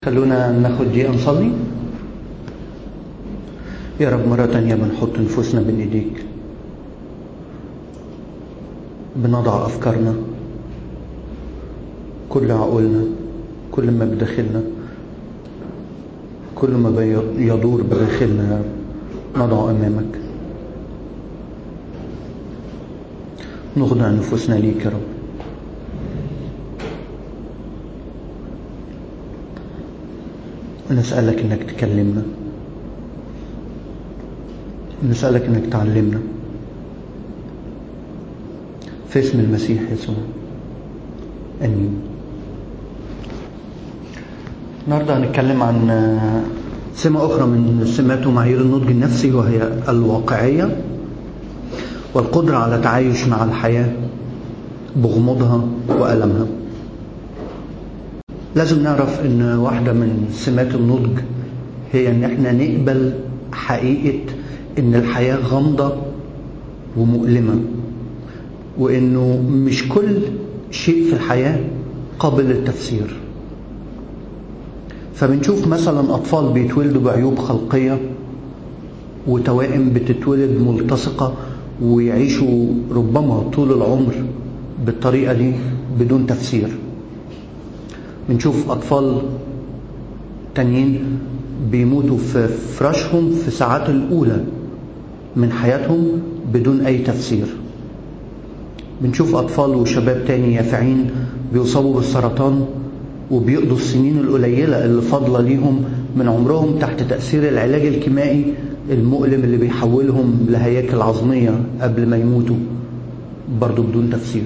خلونا ناخد دقيقة نصلي يا رب مرة تانية بنحط نفوسنا بين ايديك بنضع أفكارنا كل عقولنا كل ما بداخلنا كل ما يدور بداخلنا يا رب نضع أمامك نخضع نفوسنا ليك يا رب نسألك إنك تكلمنا نسألك إنك تعلمنا في اسم المسيح يسوع آمين النهاردة هنتكلم عن سمة أخرى من سمات ومعايير النضج النفسي وهي الواقعية والقدرة على التعايش مع الحياة بغموضها وألمها لازم نعرف ان واحدة من سمات النضج هي ان احنا نقبل حقيقة ان الحياة غامضة ومؤلمة وانه مش كل شيء في الحياة قابل للتفسير فبنشوف مثلا اطفال بيتولدوا بعيوب خلقية وتوائم بتتولد ملتصقة ويعيشوا ربما طول العمر بالطريقة دي بدون تفسير بنشوف أطفال تانيين بيموتوا في فراشهم في الساعات الأولى من حياتهم بدون أي تفسير بنشوف أطفال وشباب تاني يافعين بيصابوا بالسرطان وبيقضوا السنين القليلة اللي فاضلة ليهم من عمرهم تحت تأثير العلاج الكيمائي المؤلم اللي بيحولهم لهياكل عظمية قبل ما يموتوا برضه بدون تفسير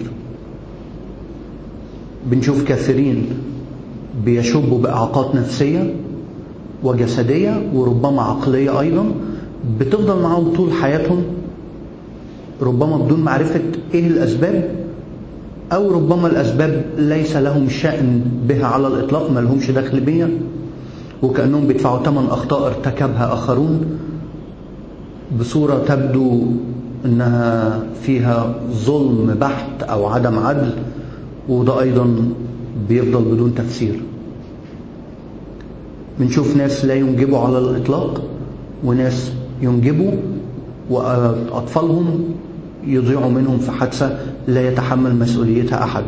بنشوف كثيرين بيشبوا بإعاقات نفسية وجسدية وربما عقلية أيضا بتفضل معاهم طول حياتهم ربما بدون معرفة إيه الأسباب أو ربما الأسباب ليس لهم شأن بها على الإطلاق ما لهمش دخل بيها وكأنهم بيدفعوا ثمن أخطاء ارتكبها آخرون بصورة تبدو إنها فيها ظلم بحت أو عدم عدل وده أيضا بيفضل بدون تفسير بنشوف ناس لا ينجبوا على الإطلاق وناس ينجبوا وأطفالهم يضيعوا منهم في حادثة لا يتحمل مسؤوليتها أحد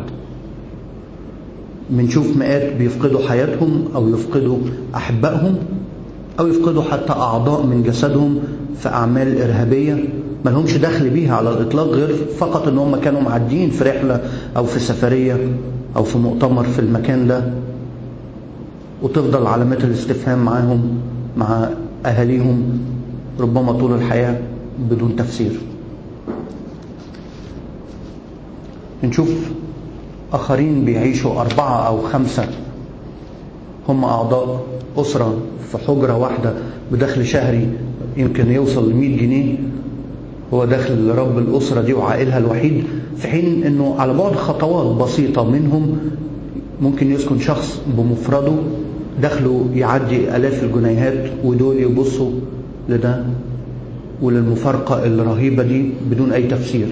بنشوف مئات بيفقدوا حياتهم أو يفقدوا أحبائهم أو يفقدوا حتى أعضاء من جسدهم في أعمال إرهابية ما لهمش دخل بيها على الإطلاق غير فقط إن هم كانوا معديين في رحلة أو في سفرية أو في مؤتمر في المكان ده وتفضل علامات الاستفهام معاهم مع أهاليهم ربما طول الحياة بدون تفسير نشوف آخرين بيعيشوا أربعة أو خمسة هم أعضاء أسرة في حجرة واحدة بدخل شهري يمكن يوصل ل 100 جنيه هو داخل رب الأسرة دي وعائلها الوحيد في حين أنه على بعد خطوات بسيطة منهم ممكن يسكن شخص بمفرده دخله يعدي آلاف الجنيهات ودول يبصوا لده وللمفارقة الرهيبة دي بدون أي تفسير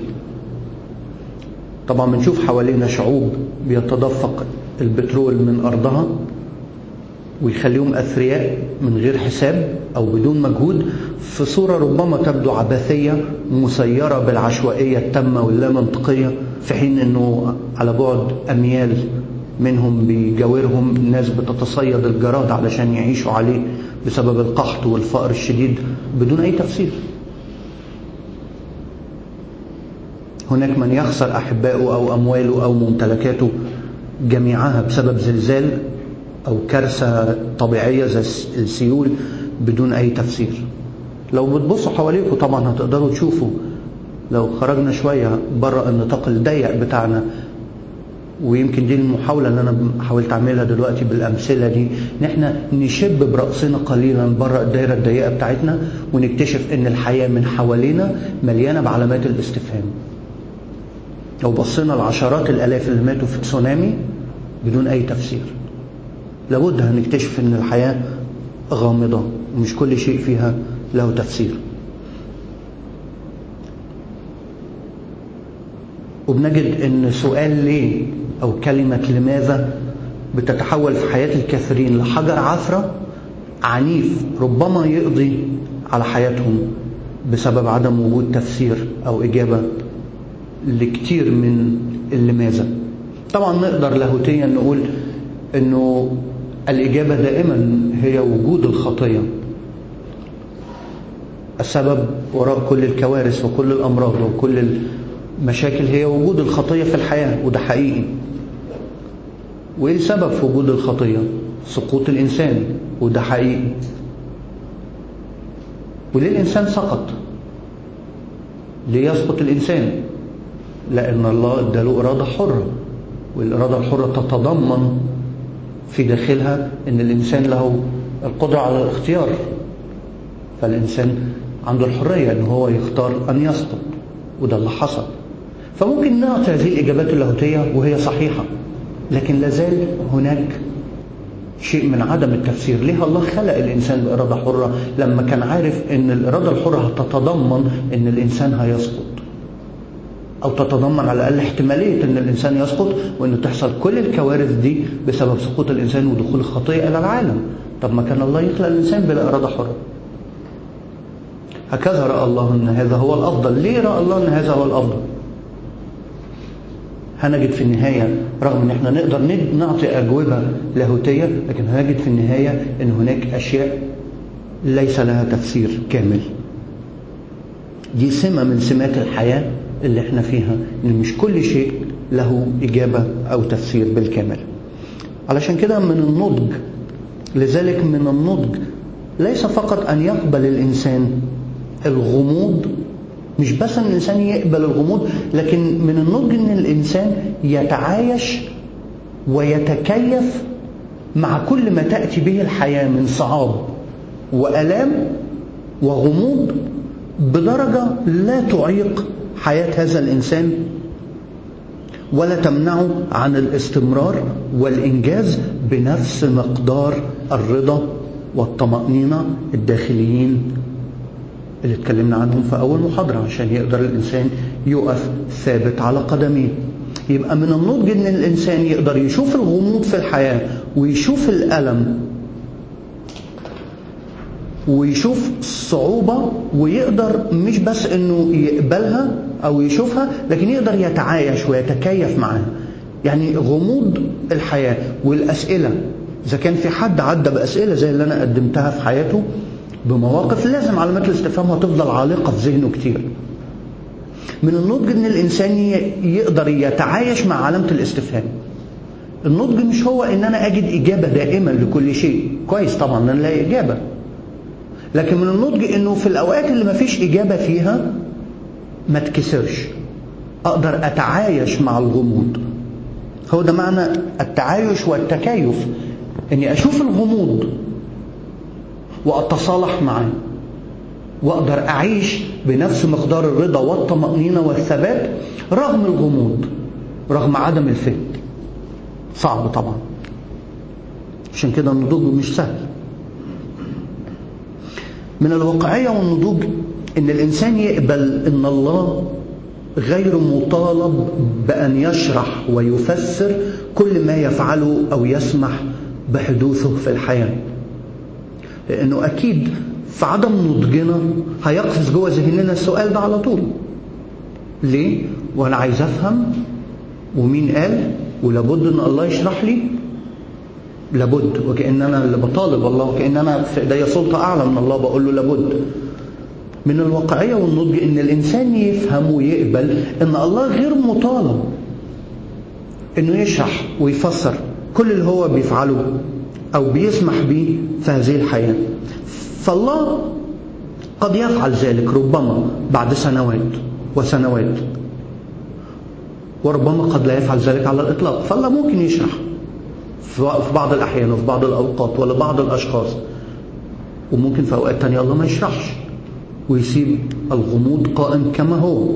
طبعا بنشوف حوالينا شعوب بيتدفق البترول من أرضها ويخليهم أثرياء من غير حساب أو بدون مجهود في صورة ربما تبدو عبثية مسيرة بالعشوائية التامة واللامنطقية في حين أنه على بعد أميال منهم بيجاورهم ناس بتتصيد الجراد علشان يعيشوا عليه بسبب القحط والفقر الشديد بدون أي تفسير هناك من يخسر أحبائه أو أمواله أو ممتلكاته جميعها بسبب زلزال أو كارثة طبيعية زي السيول بدون أي تفسير لو بتبصوا حواليكم طبعا هتقدروا تشوفوا لو خرجنا شوية بره النطاق الضيق بتاعنا ويمكن دي المحاولة اللي أنا حاولت أعملها دلوقتي بالأمثلة دي إن إحنا نشب برأسنا قليلا بره الدايرة الضيقة بتاعتنا ونكتشف إن الحياة من حوالينا مليانة بعلامات الاستفهام. لو بصينا لعشرات الآلاف اللي ماتوا في تسونامي بدون أي تفسير. لابد هنكتشف إن الحياة غامضة ومش كل شيء فيها له تفسير. وبنجد إن سؤال ليه أو كلمة لماذا بتتحول في حياة الكثيرين لحجر عثرة عنيف ربما يقضي على حياتهم بسبب عدم وجود تفسير أو إجابة لكتير من اللماذا طبعا نقدر لاهوتيا نقول أنه الإجابة دائما هي وجود الخطية السبب وراء كل الكوارث وكل الأمراض وكل المشاكل هي وجود الخطية في الحياة وده حقيقي وإيه السبب في وجود الخطية؟ سقوط الإنسان وده حقيقي وليه الإنسان سقط؟ ليه يسقط الإنسان؟ لأن الله اداله إرادة حرة والإرادة الحرة تتضمن في داخلها أن الإنسان له القدرة على الاختيار فالإنسان عنده الحرية أن هو يختار أن يسقط وده اللي حصل فممكن نعطي هذه الإجابات اللاهوتية وهي صحيحة لكن لازال هناك شيء من عدم التفسير ليه الله خلق الإنسان بإرادة حرة لما كان عارف أن الإرادة الحرة هتتضمن أن الإنسان هيسقط أو تتضمن على الأقل احتمالية أن الإنسان يسقط وأن تحصل كل الكوارث دي بسبب سقوط الإنسان ودخول الخطيئة إلى العالم طب ما كان الله يخلق الإنسان بلا إرادة حرة هكذا رأى الله أن هذا هو الأفضل ليه رأى الله أن هذا هو الأفضل هنجد في النهاية رغم أن احنا نقدر نعطي أجوبة لاهوتية لكن هنجد في النهاية أن هناك أشياء ليس لها تفسير كامل دي سمة من سمات الحياة اللي احنا فيها ان مش كل شيء له إجابة أو تفسير بالكامل علشان كده من النضج لذلك من النضج ليس فقط أن يقبل الإنسان الغموض مش بس ان الانسان يقبل الغموض لكن من النضج ان الانسان يتعايش ويتكيف مع كل ما تاتي به الحياه من صعاب والام وغموض بدرجه لا تعيق حياه هذا الانسان ولا تمنعه عن الاستمرار والانجاز بنفس مقدار الرضا والطمانينه الداخليين اللي اتكلمنا عنهم في أول محاضرة عشان يقدر الإنسان يقف ثابت على قدميه يبقى من النضج إن الإنسان يقدر يشوف الغموض في الحياة ويشوف الألم ويشوف الصعوبة ويقدر مش بس إنه يقبلها أو يشوفها لكن يقدر يتعايش ويتكيف معاها يعني غموض الحياة والأسئلة إذا كان في حد عدى بأسئلة زي اللي أنا قدمتها في حياته بمواقف لازم علامات الاستفهام هتفضل عالقة في ذهنه كتير من النضج ان الانسان يقدر يتعايش مع علامة الاستفهام النضج مش هو ان انا اجد اجابة دائما لكل شيء كويس طبعا ان الاقي اجابة لكن من النضج انه في الاوقات اللي ما فيش اجابة فيها ما تكسرش اقدر اتعايش مع الغموض هو ده معنى التعايش والتكيف اني اشوف الغموض واتصالح معاه واقدر اعيش بنفس مقدار الرضا والطمانينه والثبات رغم الغموض رغم عدم الفهم صعب طبعا عشان كده النضوج مش سهل من الواقعيه والنضوج ان الانسان يقبل ان الله غير مطالب بان يشرح ويفسر كل ما يفعله او يسمح بحدوثه في الحياه لانه اكيد في عدم نضجنا هيقفز جوه ذهننا السؤال ده على طول ليه وانا عايز افهم ومين قال ولابد ان الله يشرح لي لابد وكان انا اللي بطالب الله وكان انا في ايديا سلطه اعلى من الله بقول له لابد من الواقعيه والنضج ان الانسان يفهم ويقبل ان الله غير مطالب انه يشرح ويفسر كل اللي هو بيفعله أو بيسمح به في هذه الحياة فالله قد يفعل ذلك ربما بعد سنوات وسنوات وربما قد لا يفعل ذلك على الإطلاق فالله ممكن يشرح في بعض الأحيان وفي بعض الأوقات ولبعض الأشخاص وممكن في أوقات تانية الله ما يشرحش ويسيب الغموض قائم كما هو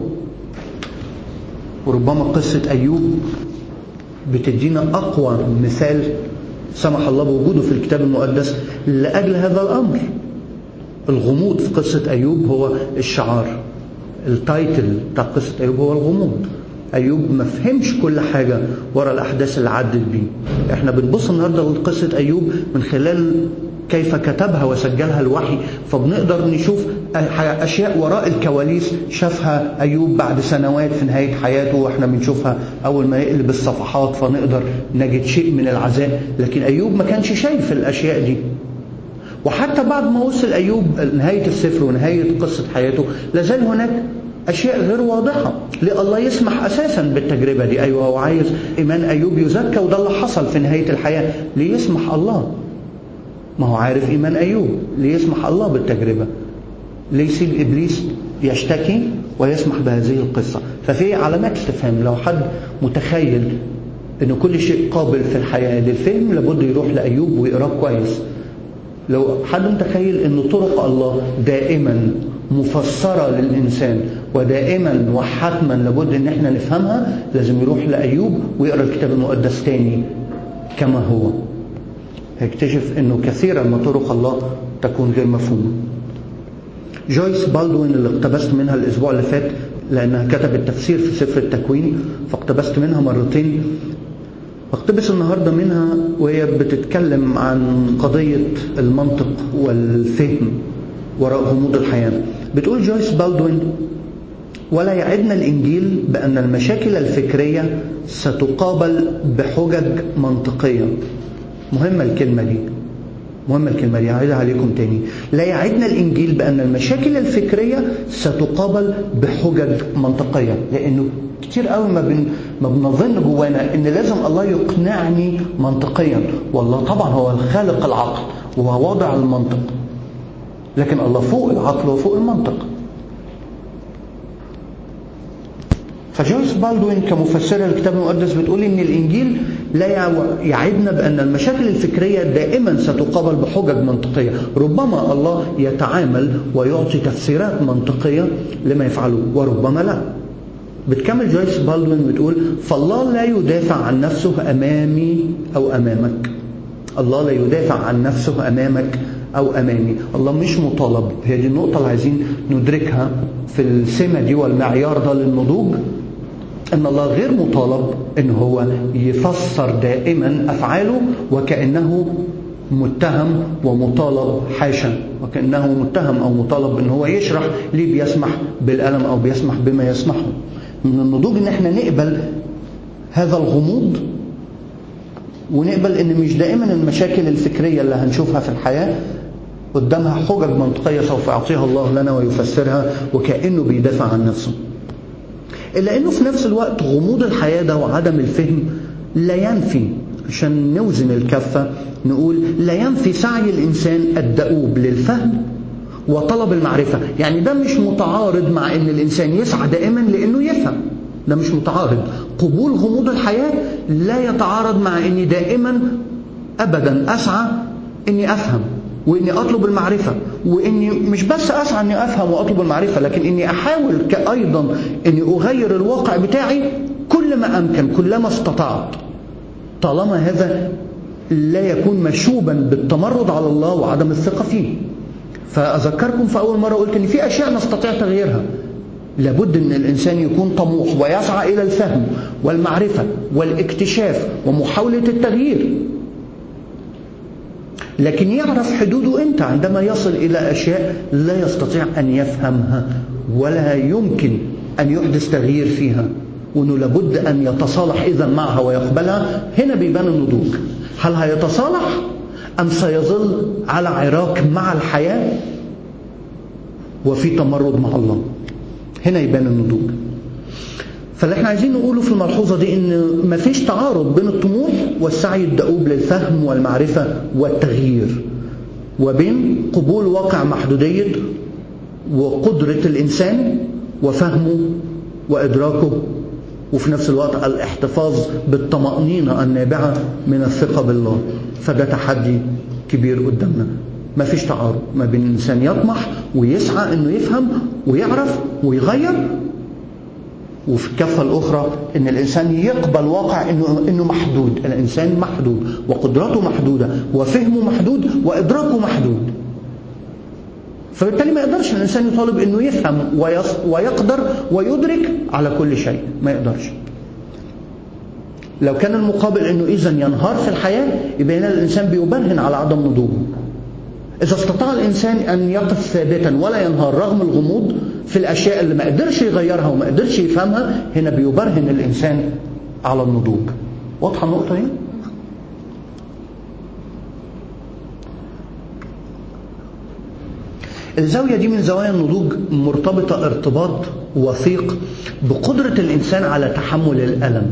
وربما قصة أيوب بتدينا أقوى مثال سمح الله بوجوده في الكتاب المقدس لأجل هذا الأمر الغموض في قصة أيوب هو الشعار التايتل بتاع قصة أيوب هو الغموض أيوب ما فهمش كل حاجة ورا الأحداث اللي عدت بيه احنا بنبص النهاردة لقصة أيوب من خلال كيف كتبها وسجلها الوحي فبنقدر نشوف أشياء وراء الكواليس شافها أيوب بعد سنوات في نهاية حياته وإحنا بنشوفها أول ما يقلب الصفحات فنقدر نجد شيء من العزاء لكن أيوب ما كانش شايف الأشياء دي وحتى بعد ما وصل أيوب نهاية السفر ونهاية قصة حياته لازال هناك أشياء غير واضحة ليه الله يسمح أساسا بالتجربة دي أيوة هو عايز إيمان أيوب يزكى وده اللي حصل في نهاية الحياة ليه يسمح الله ما هو عارف إيمان أيوب ليه يسمح الله بالتجربة ليه يسيب إبليس يشتكي ويسمح بهذه القصة ففي علامات استفهام لو حد متخيل أن كل شيء قابل في الحياة للفهم لابد يروح لأيوب ويقراه كويس لو حد متخيل أن طرق الله دائما مفسرة للإنسان ودائما وحتما لابد ان احنا نفهمها لازم يروح لأيوب ويقرأ الكتاب المقدس تاني كما هو هيكتشف انه كثيرا ما طرق الله تكون غير مفهومة جويس بالدوين اللي اقتبست منها الاسبوع اللي فات لانها كتبت تفسير في سفر التكوين فاقتبست منها مرتين اقتبس النهاردة منها وهي بتتكلم عن قضية المنطق والفهم وراء غموض الحياة بتقول جويس بالدوين ولا يعدنا الإنجيل بأن المشاكل الفكرية ستقابل بحجج منطقية مهمة الكلمة دي مهمة الكلمة دي هعيدها عليكم تاني لا يعدنا الإنجيل بأن المشاكل الفكرية ستقابل بحجج منطقية لأنه كتير قوي ما, بن ما بنظن جوانا ان لازم الله يقنعني منطقيا والله طبعا هو الخالق العقل وهو واضع المنطق لكن الله فوق العقل وفوق المنطق فجويس بالدوين كمفسرة للكتاب المقدس بتقول ان الانجيل لا يعدنا بان المشاكل الفكرية دائما ستقابل بحجج منطقية ربما الله يتعامل ويعطي تفسيرات منطقية لما يفعله وربما لا بتكمل جويس بالدوين بتقول فالله لا يدافع عن نفسه امامي او امامك الله لا يدافع عن نفسه امامك او امامي الله مش مطالب هي دي النقطه اللي عايزين ندركها في السمه دي والمعيار ده للنضوج ان الله غير مطالب ان هو يفسر دائما افعاله وكانه متهم ومطالب حاشا وكانه متهم او مطالب ان هو يشرح ليه بيسمح بالالم او بيسمح بما يسمحه من النضوج ان احنا نقبل هذا الغموض ونقبل ان مش دائما المشاكل الفكريه اللي هنشوفها في الحياه قدامها حجج منطقيه سوف يعطيها الله لنا ويفسرها وكانه بيدافع عن نفسه. الا انه في نفس الوقت غموض الحياه ده وعدم الفهم لا ينفي عشان نوزن الكفه نقول لا ينفي سعي الانسان الدؤوب للفهم وطلب المعرفه، يعني ده مش متعارض مع ان الانسان يسعى دائما لانه يفهم. ده مش متعارض قبول غموض الحياة لا يتعارض مع أني دائما أبدا أسعى أني أفهم واني اطلب المعرفه واني مش بس اسعى اني افهم واطلب المعرفه لكن اني احاول ايضا اني اغير الواقع بتاعي كل ما امكن كلما استطعت طالما هذا لا يكون مشوبا بالتمرد على الله وعدم الثقه فيه فاذكركم في اول مره قلت ان في اشياء نستطيع تغييرها لابد ان الانسان يكون طموح ويسعى الى الفهم والمعرفه والاكتشاف ومحاوله التغيير لكن يعرف حدوده امتى عندما يصل الى اشياء لا يستطيع ان يفهمها ولا يمكن ان يحدث تغيير فيها وانه لابد ان يتصالح اذا معها ويقبلها هنا بيبان النضوج هل هيتصالح ام سيظل على عراك مع الحياه وفي تمرد مع الله هنا يبان النضوج فاللي احنا عايزين نقوله في الملحوظة دي ان مفيش تعارض بين الطموح والسعي الدؤوب للفهم والمعرفة والتغيير وبين قبول واقع محدودية وقدرة الإنسان وفهمه وإدراكه وفي نفس الوقت الاحتفاظ بالطمأنينة النابعة من الثقة بالله فده تحدي كبير قدامنا ما فيش تعارض ما بين الإنسان يطمح ويسعى أنه يفهم ويعرف ويغير وفي الكفة الأخرى أن الإنسان يقبل واقع أنه, إنه محدود الإنسان محدود وقدراته محدودة وفهمه محدود وإدراكه محدود فبالتالي ما يقدرش الإنسان يطالب أنه يفهم ويقدر ويدرك على كل شيء ما يقدرش لو كان المقابل انه اذا ينهار في الحياه يبقى هنا الانسان بيبرهن على عدم نضوجه اذا استطاع الانسان ان يقف ثابتا ولا ينهار رغم الغموض في الاشياء اللي ما قدرش يغيرها وما قدرش يفهمها هنا بيبرهن الانسان على النضوج واضحه النقطه دي الزاوية دي من زوايا النضوج مرتبطة ارتباط وثيق بقدرة الإنسان على تحمل الألم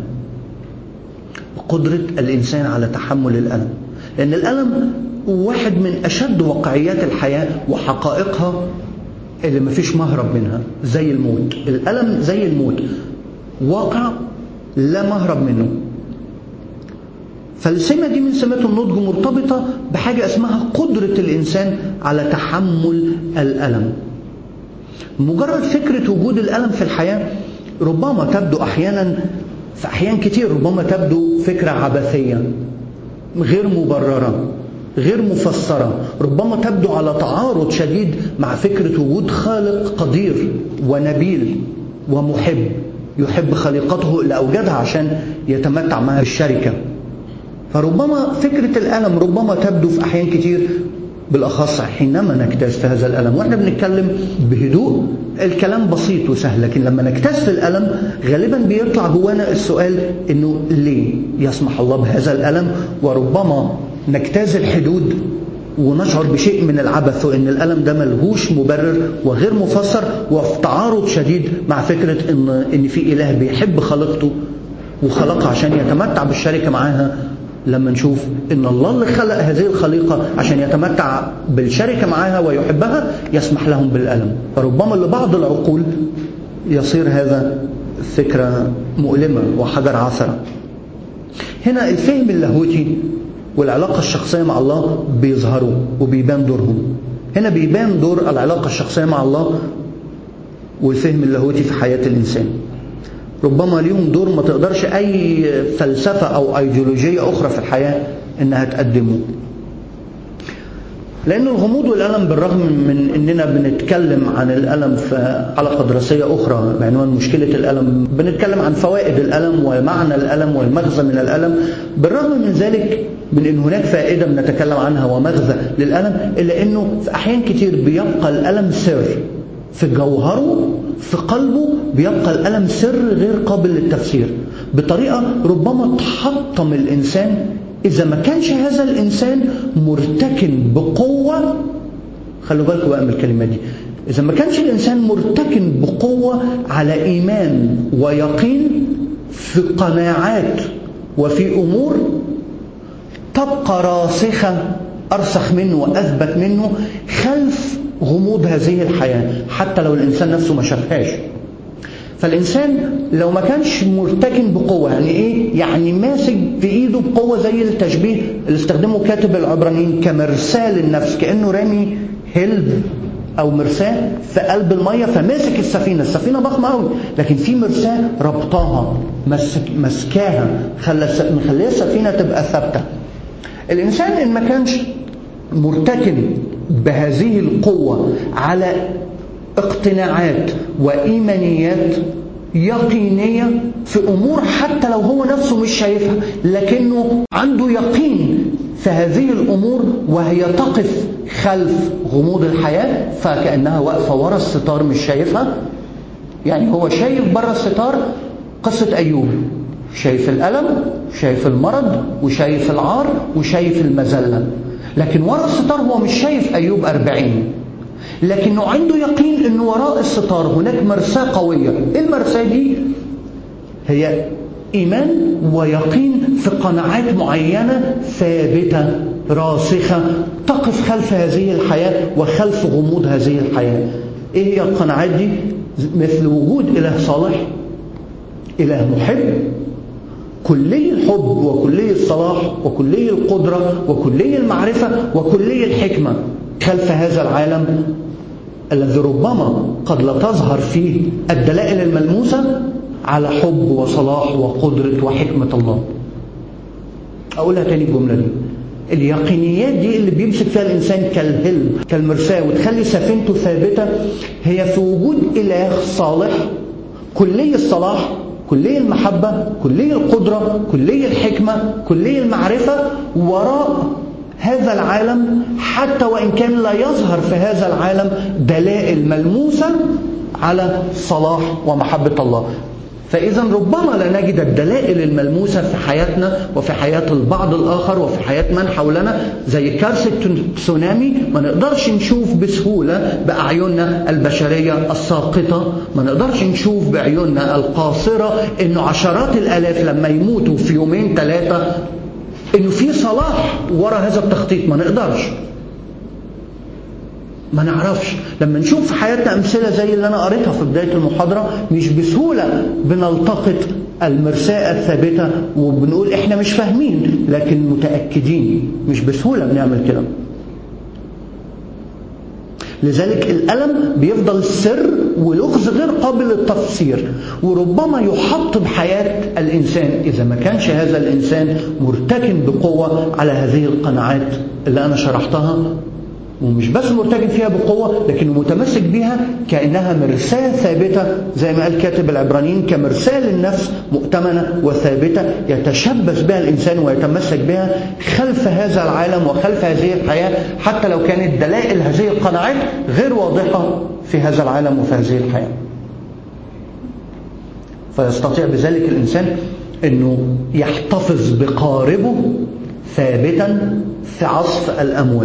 بقدرة الإنسان على تحمل الألم لأن الألم واحد من أشد واقعيات الحياة وحقائقها اللي مفيش مهرب منها زي الموت الألم زي الموت واقع لا مهرب منه فالسمة دي من سمات النضج مرتبطة بحاجة اسمها قدرة الإنسان على تحمل الألم مجرد فكرة وجود الألم في الحياة ربما تبدو أحيانا في أحيان كتير ربما تبدو فكرة عبثية غير مبررة غير مفسرة ربما تبدو على تعارض شديد مع فكرة وجود خالق قدير ونبيل ومحب يحب خليقته اللي أوجدها عشان يتمتع معها بالشركة فربما فكرة الألم ربما تبدو في أحيان كتير بالأخص حينما نجتاز في هذا الألم وإحنا بنتكلم بهدوء الكلام بسيط وسهل لكن لما نجتاز في الألم غالبا بيطلع جوانا السؤال إنه ليه يسمح الله بهذا الألم وربما نجتاز الحدود ونشعر بشيء من العبث وان الالم ده ملهوش مبرر وغير مفسر وفي تعارض شديد مع فكره ان ان في اله بيحب خليقته وخلقها عشان يتمتع بالشركه معاها لما نشوف ان الله اللي خلق هذه الخليقه عشان يتمتع بالشركه معاها ويحبها يسمح لهم بالالم فربما لبعض العقول يصير هذا فكره مؤلمه وحجر عثره هنا الفهم اللاهوتي والعلاقة الشخصية مع الله بيظهروا وبيبان دورهم هنا بيبان دور العلاقة الشخصية مع الله والفهم اللاهوتي في حياة الإنسان ربما ليهم دور ما تقدرش أي فلسفة أو أيديولوجية أخرى في الحياة إنها تقدمه لأن الغموض والألم بالرغم من إننا بنتكلم عن الألم في حلقة دراسية أخرى بعنوان مشكلة الألم بنتكلم عن فوائد الألم ومعنى الألم والمغزى من الألم بالرغم من ذلك من إن هناك فائدة بنتكلم عنها ومغزى للألم إلا إنه في أحيان كتير بيبقى الألم سر في جوهره في قلبه بيبقى الألم سر غير قابل للتفسير بطريقة ربما تحطم الإنسان إذا ما كانش هذا الإنسان مرتكن بقوة خلوا بالكم بقى من الكلمة دي إذا ما كانش الإنسان مرتكن بقوة على إيمان ويقين في قناعات وفي أمور تبقى راسخة أرسخ منه وأثبت منه خلف غموض هذه الحياة حتى لو الإنسان نفسه ما شافهاش فالإنسان لو ما كانش مرتكن بقوة يعني إيه؟ يعني ماسك في إيده بقوة زي التشبيه اللي استخدمه كاتب العبرانيين كمرساة للنفس كأنه رامي هلب أو مرساة في قلب المية فماسك السفينة السفينة ضخمة قوي لكن في مرساة ربطاها مسك مسكاها خلى مخليه السفينة تبقى ثابتة الإنسان إن ما كانش مرتكن بهذه القوة على اقتناعات وإيمانيات يقينية في أمور حتى لو هو نفسه مش شايفها لكنه عنده يقين في هذه الأمور وهي تقف خلف غموض الحياة فكأنها واقفة ورا الستار مش شايفها يعني هو شايف بره الستار قصة أيوب شايف الألم شايف المرض وشايف العار وشايف المذلة لكن ورا الستار هو مش شايف أيوب أربعين لكنه عنده يقين أن وراء الستار هناك مرساة قوية إيه المرساة دي؟ هي إيمان ويقين في قناعات معينة ثابتة راسخة تقف خلف هذه الحياة وخلف غموض هذه الحياة إيه هي القناعات دي؟ مثل وجود إله صالح إله محب كلي الحب وكلي الصلاح وكلي القدرة وكلي المعرفة وكلي الحكمة خلف هذا العالم الذي ربما قد لا تظهر فيه الدلائل الملموسة على حب وصلاح وقدرة وحكمة الله أقولها تاني الجملة دي اليقينيات دي اللي بيمسك فيها الإنسان كالهلم كالمرساة وتخلي سفينته ثابتة هي في وجود إله صالح كلي الصلاح كلي المحبة كلي القدرة كلي الحكمة كلي المعرفة وراء هذا العالم حتى وإن كان لا يظهر في هذا العالم دلائل ملموسة على صلاح ومحبة الله فإذا ربما لا نجد الدلائل الملموسة في حياتنا وفي حياة البعض الآخر وفي حياة من حولنا زي كارثة تسونامي ما نقدرش نشوف بسهولة بأعيننا البشرية الساقطة ما نقدرش نشوف بعيوننا القاصرة إنه عشرات الآلاف لما يموتوا في يومين ثلاثة إنه في صلاح ورا هذا التخطيط ما نقدرش ما نعرفش لما نشوف في حياتنا أمثلة زي اللي أنا قريتها في بداية المحاضرة مش بسهولة بنلتقط المرساة الثابتة وبنقول إحنا مش فاهمين لكن متأكدين مش بسهولة بنعمل كده لذلك الألم بيفضل سر ولغز غير قابل للتفسير وربما يحط بحياة الإنسان إذا ما كانش هذا الإنسان مرتكن بقوة على هذه القناعات اللي أنا شرحتها ومش بس مرتكب فيها بقوة لكنه متمسك بها كأنها مرساة ثابتة زي ما قال كاتب العبرانيين كمرساة للنفس مؤتمنة وثابتة يتشبث بها الإنسان ويتمسك بها خلف هذا العالم وخلف هذه الحياة حتى لو كانت دلائل هذه القناعات غير واضحة في هذا العالم وفي هذه الحياة فيستطيع بذلك الإنسان أنه يحتفظ بقاربه ثابتا في عصف الأمواج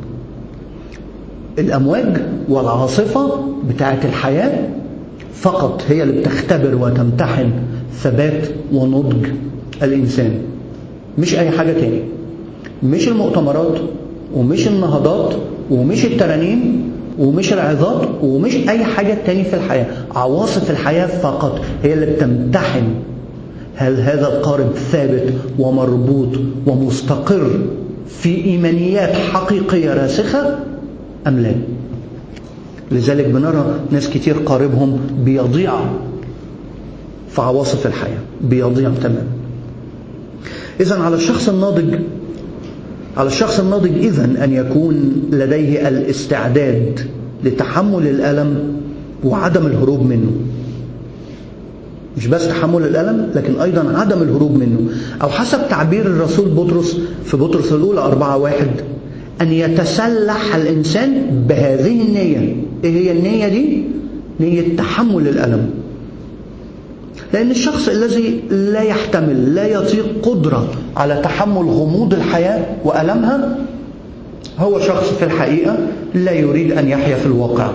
الأمواج والعاصفة بتاعة الحياة فقط هي اللي بتختبر وتمتحن ثبات ونضج الإنسان مش أي حاجة تاني مش المؤتمرات ومش النهضات ومش الترانيم ومش العظات ومش أي حاجة تاني في الحياة عواصف الحياة فقط هي اللي بتمتحن هل هذا القارب ثابت ومربوط ومستقر في إيمانيات حقيقية راسخة أم لا لذلك بنرى ناس كتير قاربهم بيضيع في عواصف الحياة بيضيع تماما إذا على الشخص الناضج على الشخص الناضج إذا أن يكون لديه الاستعداد لتحمل الألم وعدم الهروب منه مش بس تحمل الألم لكن أيضا عدم الهروب منه أو حسب تعبير الرسول بطرس في بطرس الأولى أربعة واحد أن يتسلح الإنسان بهذه النية إيه هي النية دي؟ نية تحمل الألم لأن الشخص الذي لا يحتمل لا يطيق قدرة على تحمل غموض الحياة وألمها هو شخص في الحقيقة لا يريد أن يحيا في الواقع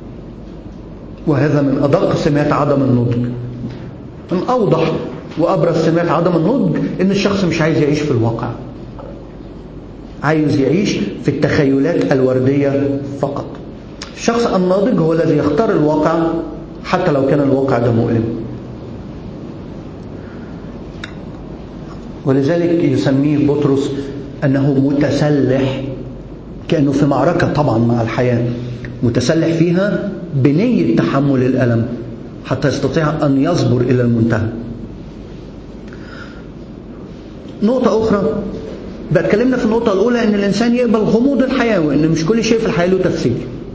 وهذا من أدق سمات عدم النضج من أوضح وأبرز سمات عدم النضج إن الشخص مش عايز يعيش في الواقع عايز يعيش في التخيلات الوردية فقط الشخص الناضج هو الذي يختار الواقع حتى لو كان الواقع ده مؤلم ولذلك يسميه بطرس أنه متسلح كأنه في معركة طبعا مع الحياة متسلح فيها بنية تحمل الألم حتى يستطيع أن يصبر إلى المنتهى نقطة أخرى بقى اتكلمنا في النقطة الأولى إن الإنسان يقبل غموض الحياة وإن مش كل شيء في الحياة له تفسير.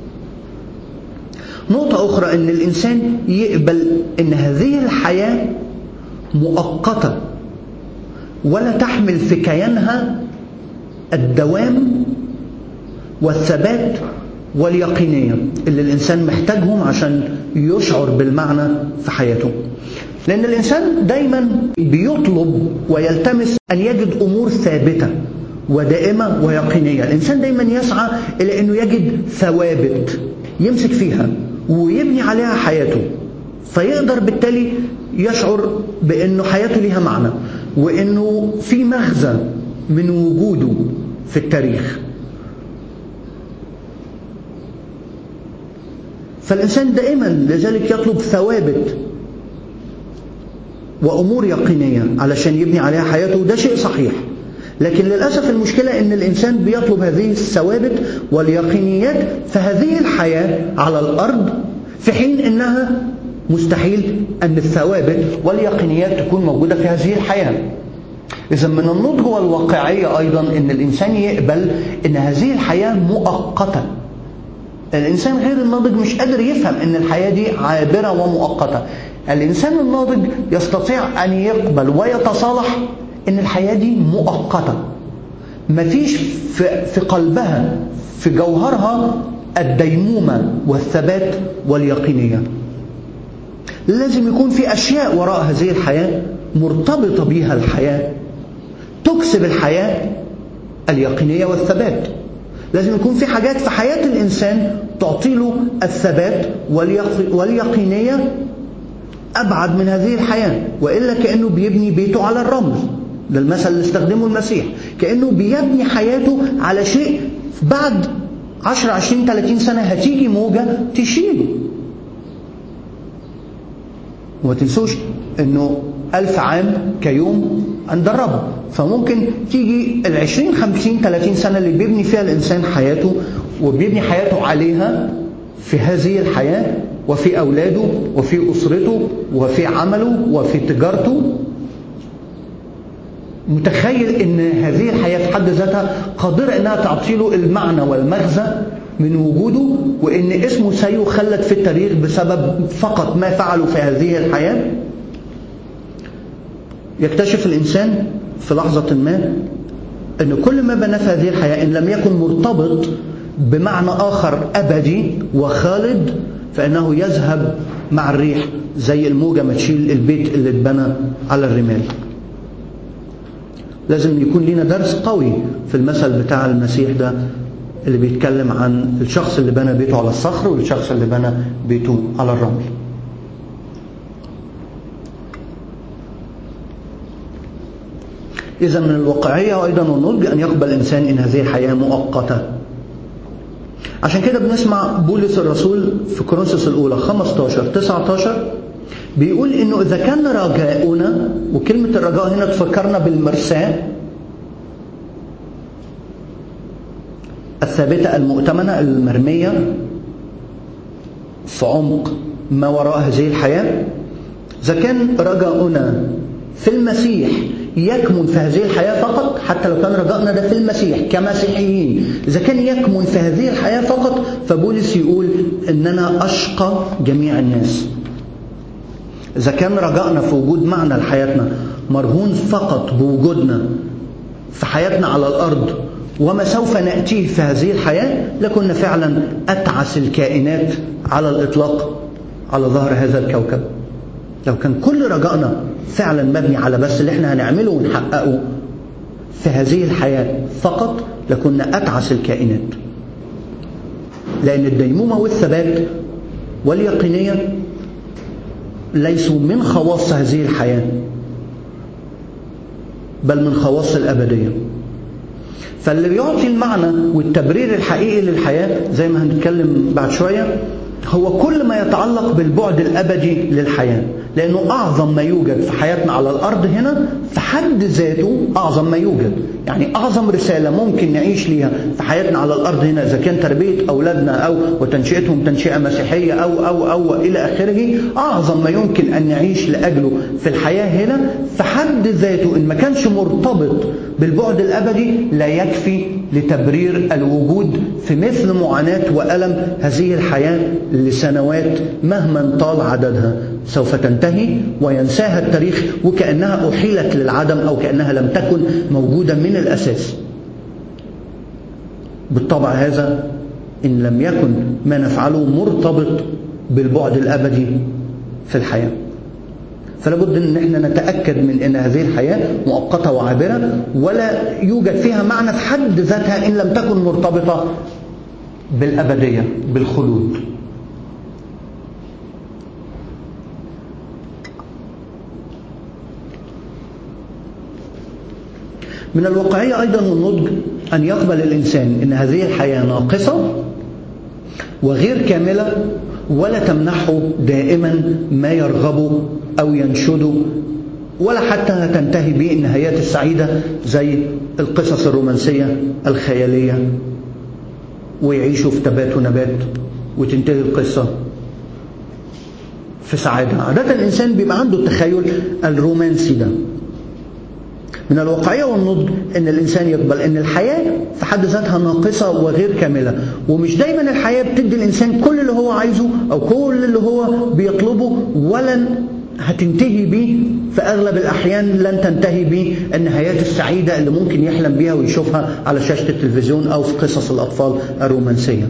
نقطة أخرى إن الإنسان يقبل إن هذه الحياة مؤقتة ولا تحمل في كيانها الدوام والثبات واليقينية اللي الإنسان محتاجهم عشان يشعر بالمعنى في حياته. لأن الإنسان دايما بيطلب ويلتمس أن يجد أمور ثابتة ودائمة ويقينية الإنسان دايما يسعى إلى أنه يجد ثوابت يمسك فيها ويبني عليها حياته فيقدر بالتالي يشعر بأنه حياته لها معنى وأنه في مغزى من وجوده في التاريخ فالإنسان دائما لذلك يطلب ثوابت وأمور يقينية علشان يبني عليها حياته وده شيء صحيح لكن للأسف المشكلة أن الإنسان بيطلب هذه الثوابت واليقينيات في هذه الحياة على الأرض في حين أنها مستحيل أن الثوابت واليقينيات تكون موجودة في هذه الحياة إذا من النضج والواقعية أيضا أن الإنسان يقبل أن هذه الحياة مؤقتة الإنسان غير الناضج مش قادر يفهم أن الحياة دي عابرة ومؤقتة الإنسان الناضج يستطيع أن يقبل ويتصالح إن الحياة دي مؤقتة مفيش في, في قلبها في جوهرها الديمومة والثبات واليقينية لازم يكون في أشياء وراء هذه الحياة مرتبطة بها الحياة تكسب الحياة اليقينية والثبات لازم يكون في حاجات في حياة الإنسان تعطي له الثبات واليقينية أبعد من هذه الحياة وإلا كأنه بيبني بيته على الرمل ده المثل اللي استخدمه المسيح كأنه بيبني حياته على شيء بعد 10 20 30 سنة هتيجي موجة تشيله وما تنسوش انه ألف عام كيوم عند الرب فممكن تيجي ال 20 50 30 سنة اللي بيبني فيها الإنسان حياته وبيبني حياته عليها في هذه الحياة وفي أولاده وفي أسرته وفي عمله وفي تجارته متخيل ان هذه الحياة في حد ذاتها قادرة انها تعطي له المعنى والمغزى من وجوده وان اسمه سيخلد في التاريخ بسبب فقط ما فعله في هذه الحياة يكتشف الانسان في لحظة ما ان كل ما بنى في هذه الحياة ان لم يكن مرتبط بمعنى اخر ابدي وخالد فانه يذهب مع الريح زي الموجة ما تشيل البيت اللي اتبنى على الرمال لازم يكون لنا درس قوي في المثل بتاع المسيح ده اللي بيتكلم عن الشخص اللي بنى بيته على الصخر والشخص اللي بنى بيته على الرمل إذا من الواقعية أيضا والنضج أن يقبل الإنسان إن هذه الحياة مؤقتة عشان كده بنسمع بولس الرسول في كورنثوس الأولى 15 19 بيقول إنه إذا كان رجاؤنا وكلمة الرجاء هنا تفكرنا بالمرساة الثابتة المؤتمنة المرمية في عمق ما وراء هذه الحياة إذا كان رجاؤنا في المسيح يكمن في هذه الحياة فقط حتى لو كان رجائنا ده في المسيح كمسيحيين إذا كان يكمن في هذه الحياة فقط فبولس يقول إننا أشقى جميع الناس إذا كان رجائنا في وجود معنى لحياتنا مرهون فقط بوجودنا في حياتنا على الأرض وما سوف نأتيه في هذه الحياة لكنا فعلا أتعس الكائنات على الإطلاق على ظهر هذا الكوكب لو كان كل رجائنا فعلا مبني على بس اللي احنا هنعمله ونحققه في هذه الحياة فقط لكنا أتعس الكائنات لأن الديمومة والثبات واليقينية ليسوا من خواص هذه الحياة بل من خواص الأبدية فاللي بيعطي المعنى والتبرير الحقيقي للحياة زي ما هنتكلم بعد شوية هو كل ما يتعلق بالبعد الأبدي للحياة لأنه أعظم ما يوجد في حياتنا على الأرض هنا في حد ذاته أعظم ما يوجد يعني أعظم رسالة ممكن نعيش ليها في حياتنا على الأرض هنا إذا كان تربية أولادنا أو وتنشئتهم تنشئة مسيحية أو أو أو إلى آخره أعظم ما يمكن أن نعيش لأجله في الحياة هنا في حد ذاته إن ما كانش مرتبط بالبعد الأبدي لا يكفي لتبرير الوجود في مثل معاناة وألم هذه الحياة لسنوات مهما طال عددها سوف تنتهي وينساها التاريخ وكأنها أحيلت للعدم أو كأنها لم تكن موجودة من الأساس بالطبع هذا إن لم يكن ما نفعله مرتبط بالبعد الأبدي في الحياة فلا بد ان احنا نتاكد من ان هذه الحياه مؤقته وعابره ولا يوجد فيها معنى في حد ذاتها ان لم تكن مرتبطه بالابديه بالخلود من الواقعيه ايضا والنضج ان يقبل الانسان ان هذه الحياه ناقصه وغير كامله ولا تمنحه دائما ما يرغبه أو ينشده ولا حتى تنتهي به النهايات السعيدة زي القصص الرومانسية الخيالية ويعيشوا في تبات ونبات وتنتهي القصة في سعادة عادة الإنسان بيبقى عنده التخيل الرومانسي ده من الواقعية والنضج أن الإنسان يقبل أن الحياة في حد ذاتها ناقصة وغير كاملة ومش دايما الحياة بتدي الإنسان كل اللي هو عايزه أو كل اللي هو بيطلبه ولا هتنتهي بيه في أغلب الأحيان لن تنتهي بيه النهايات السعيدة اللي ممكن يحلم بيها ويشوفها على شاشة التلفزيون أو في قصص الأطفال الرومانسية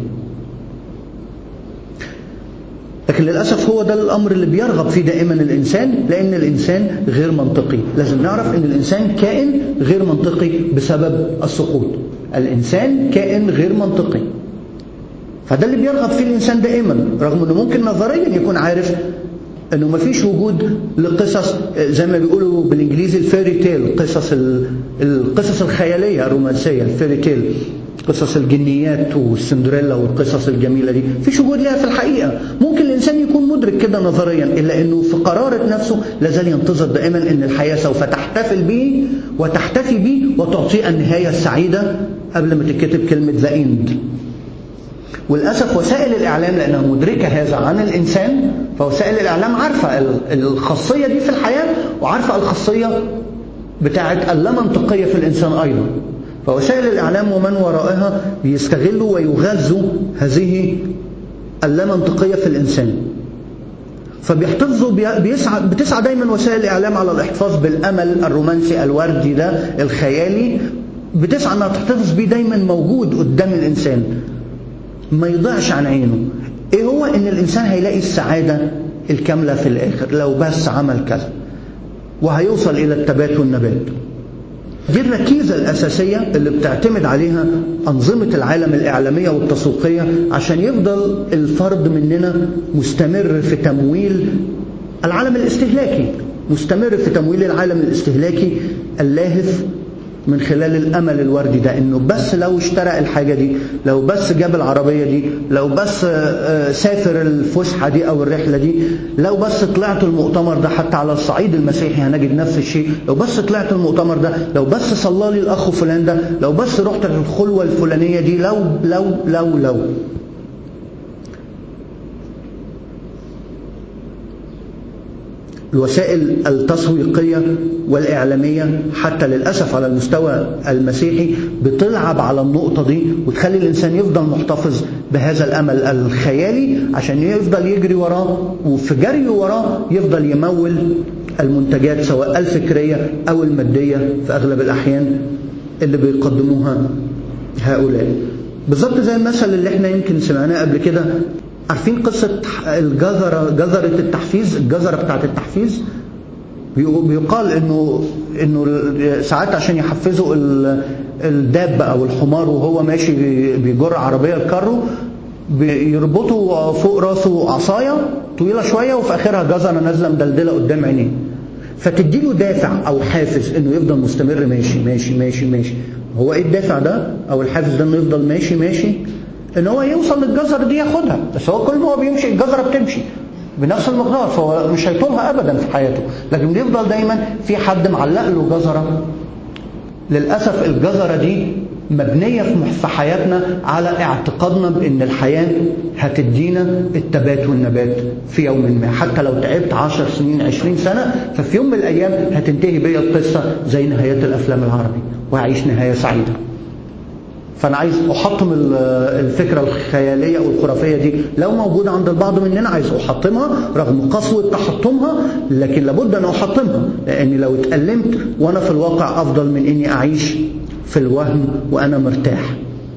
لكن للأسف هو ده الأمر اللي بيرغب فيه دائما الإنسان لأن الإنسان غير منطقي لازم نعرف أن الإنسان كائن غير منطقي بسبب السقوط الإنسان كائن غير منطقي فده اللي بيرغب فيه الإنسان دائما رغم أنه ممكن نظريا يكون عارف انه ما فيش وجود لقصص زي ما بيقولوا بالانجليزي الفيري تيل قصص القصص الخياليه الرومانسيه الفيري تيل قصص الجنيات والسندريلا والقصص الجميله دي فيش وجود لها في الحقيقه ممكن الانسان يكون مدرك كده نظريا الا انه في قراره نفسه لازال ينتظر دائما ان الحياه سوف تحتفل به وتحتفي به وتعطيه النهايه السعيده قبل ما تتكتب كلمه ذا اند وللأسف وسائل الإعلام لأنها مدركة هذا عن الإنسان فوسائل الإعلام عارفة الخاصية دي في الحياة وعارفة الخاصية بتاعة اللامنطقية في الإنسان أيضا فوسائل الإعلام ومن ورائها بيستغلوا ويغذوا هذه اللامنطقية في الإنسان فبيحتفظوا بيسعى بتسعى دايما وسائل الإعلام على الاحتفاظ بالأمل الرومانسي الوردي ده الخيالي بتسعى انها تحتفظ بيه دايما موجود قدام الانسان ما يضيعش عن عينه ايه هو ان الانسان هيلاقي السعاده الكامله في الاخر لو بس عمل كذا وهيوصل الى التبات والنبات دي الركيزة الأساسية اللي بتعتمد عليها أنظمة العالم الإعلامية والتسويقية عشان يفضل الفرد مننا مستمر في تمويل العالم الاستهلاكي مستمر في تمويل العالم الاستهلاكي اللاهث من خلال الامل الوردي ده انه بس لو اشترى الحاجه دي لو بس جاب العربيه دي لو بس سافر الفسحه دي او الرحله دي لو بس طلعت المؤتمر ده حتى على الصعيد المسيحي هنجد نفس الشيء لو بس طلعت المؤتمر ده لو بس صلى لي الاخ فلان ده لو بس رحت الخلوه الفلانيه دي لو لو لو لو الوسائل التسويقية والإعلامية حتى للأسف على المستوى المسيحي بتلعب على النقطة دي وتخلي الإنسان يفضل محتفظ بهذا الأمل الخيالي عشان يفضل يجري وراه وفي جريه وراه يفضل يمول المنتجات سواء الفكرية أو المادية في أغلب الأحيان اللي بيقدموها هؤلاء بالظبط زي المثل اللي احنا يمكن سمعناه قبل كده عارفين قصة الجزرة جزرة التحفيز الجزرة بتاعت التحفيز بيقال انه انه ساعات عشان يحفزوا الدابة او الحمار وهو ماشي بيجر عربية الكارو بيربطوا فوق راسه عصاية طويلة شوية وفي اخرها جزرة نازلة مدلدلة قدام عينيه فتديله دافع او حافز انه يفضل مستمر ماشي ماشي ماشي ماشي هو ايه الدافع ده او الحافز ده انه يفضل ماشي ماشي ان هو يوصل للجزر دي ياخدها بس هو كل ما هو بيمشي الجزره بتمشي بنفس المقدار فهو مش هيطولها ابدا في حياته لكن بيفضل دايما في حد معلق له جزره للاسف الجزره دي مبنيه في حياتنا على اعتقادنا بان الحياه هتدينا التبات والنبات في يوم ما حتى لو تعبت 10 سنين 20 سنه ففي يوم من الايام هتنتهي بيا القصه زي نهايات الافلام العربي وهعيش نهايه سعيده فانا عايز احطم الفكره الخياليه او الخرافيه دي لو موجوده عند البعض مننا عايز احطمها رغم قسوه تحطمها لكن لابد ان احطمها لاني لو اتالمت وانا في الواقع افضل من اني اعيش في الوهم وانا مرتاح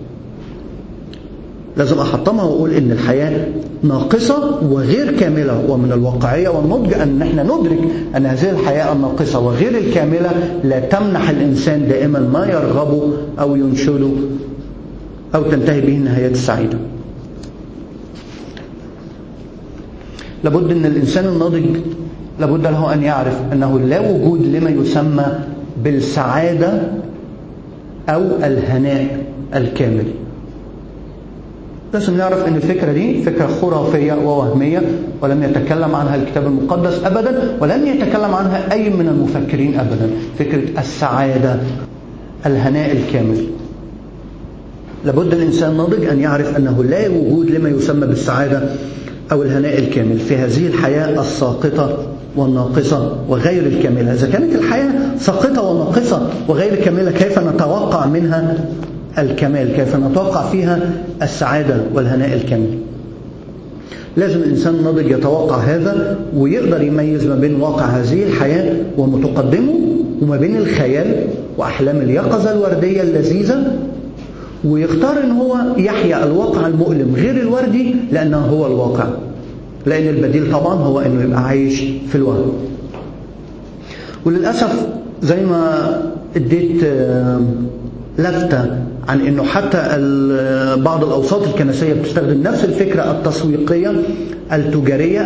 لازم احطمها واقول ان الحياه ناقصه وغير كامله ومن الواقعيه والنضج ان احنا ندرك ان هذه الحياه الناقصه وغير الكامله لا تمنح الانسان دائما ما يرغبه او ينشده او تنتهي به النهايات السعيده. لابد ان الانسان الناضج لابد له ان يعرف انه لا وجود لما يسمى بالسعاده او الهناء الكامل. لازم نعرف ان الفكره دي فكره خرافيه ووهميه ولم يتكلم عنها الكتاب المقدس ابدا ولم يتكلم عنها اي من المفكرين ابدا فكره السعاده الهناء الكامل لابد الانسان ناضج ان يعرف انه لا وجود لما يسمى بالسعاده او الهناء الكامل في هذه الحياه الساقطه والناقصه وغير الكامله اذا كانت الحياه ساقطه وناقصه وغير كامله كيف نتوقع منها الكمال كيف نتوقع فيها السعادة والهناء الكامل لازم الإنسان الناضج يتوقع هذا ويقدر يميز ما بين واقع هذه الحياة ومتقدمه وما بين الخيال وأحلام اليقظة الوردية اللذيذة ويختار ان هو يحيا الواقع المؤلم غير الوردي لانه هو الواقع لان البديل طبعا هو انه يبقى عايش في الوهم وللاسف زي ما اديت لفتة عن انه حتى بعض الاوساط الكنسيه بتستخدم نفس الفكره التسويقيه التجاريه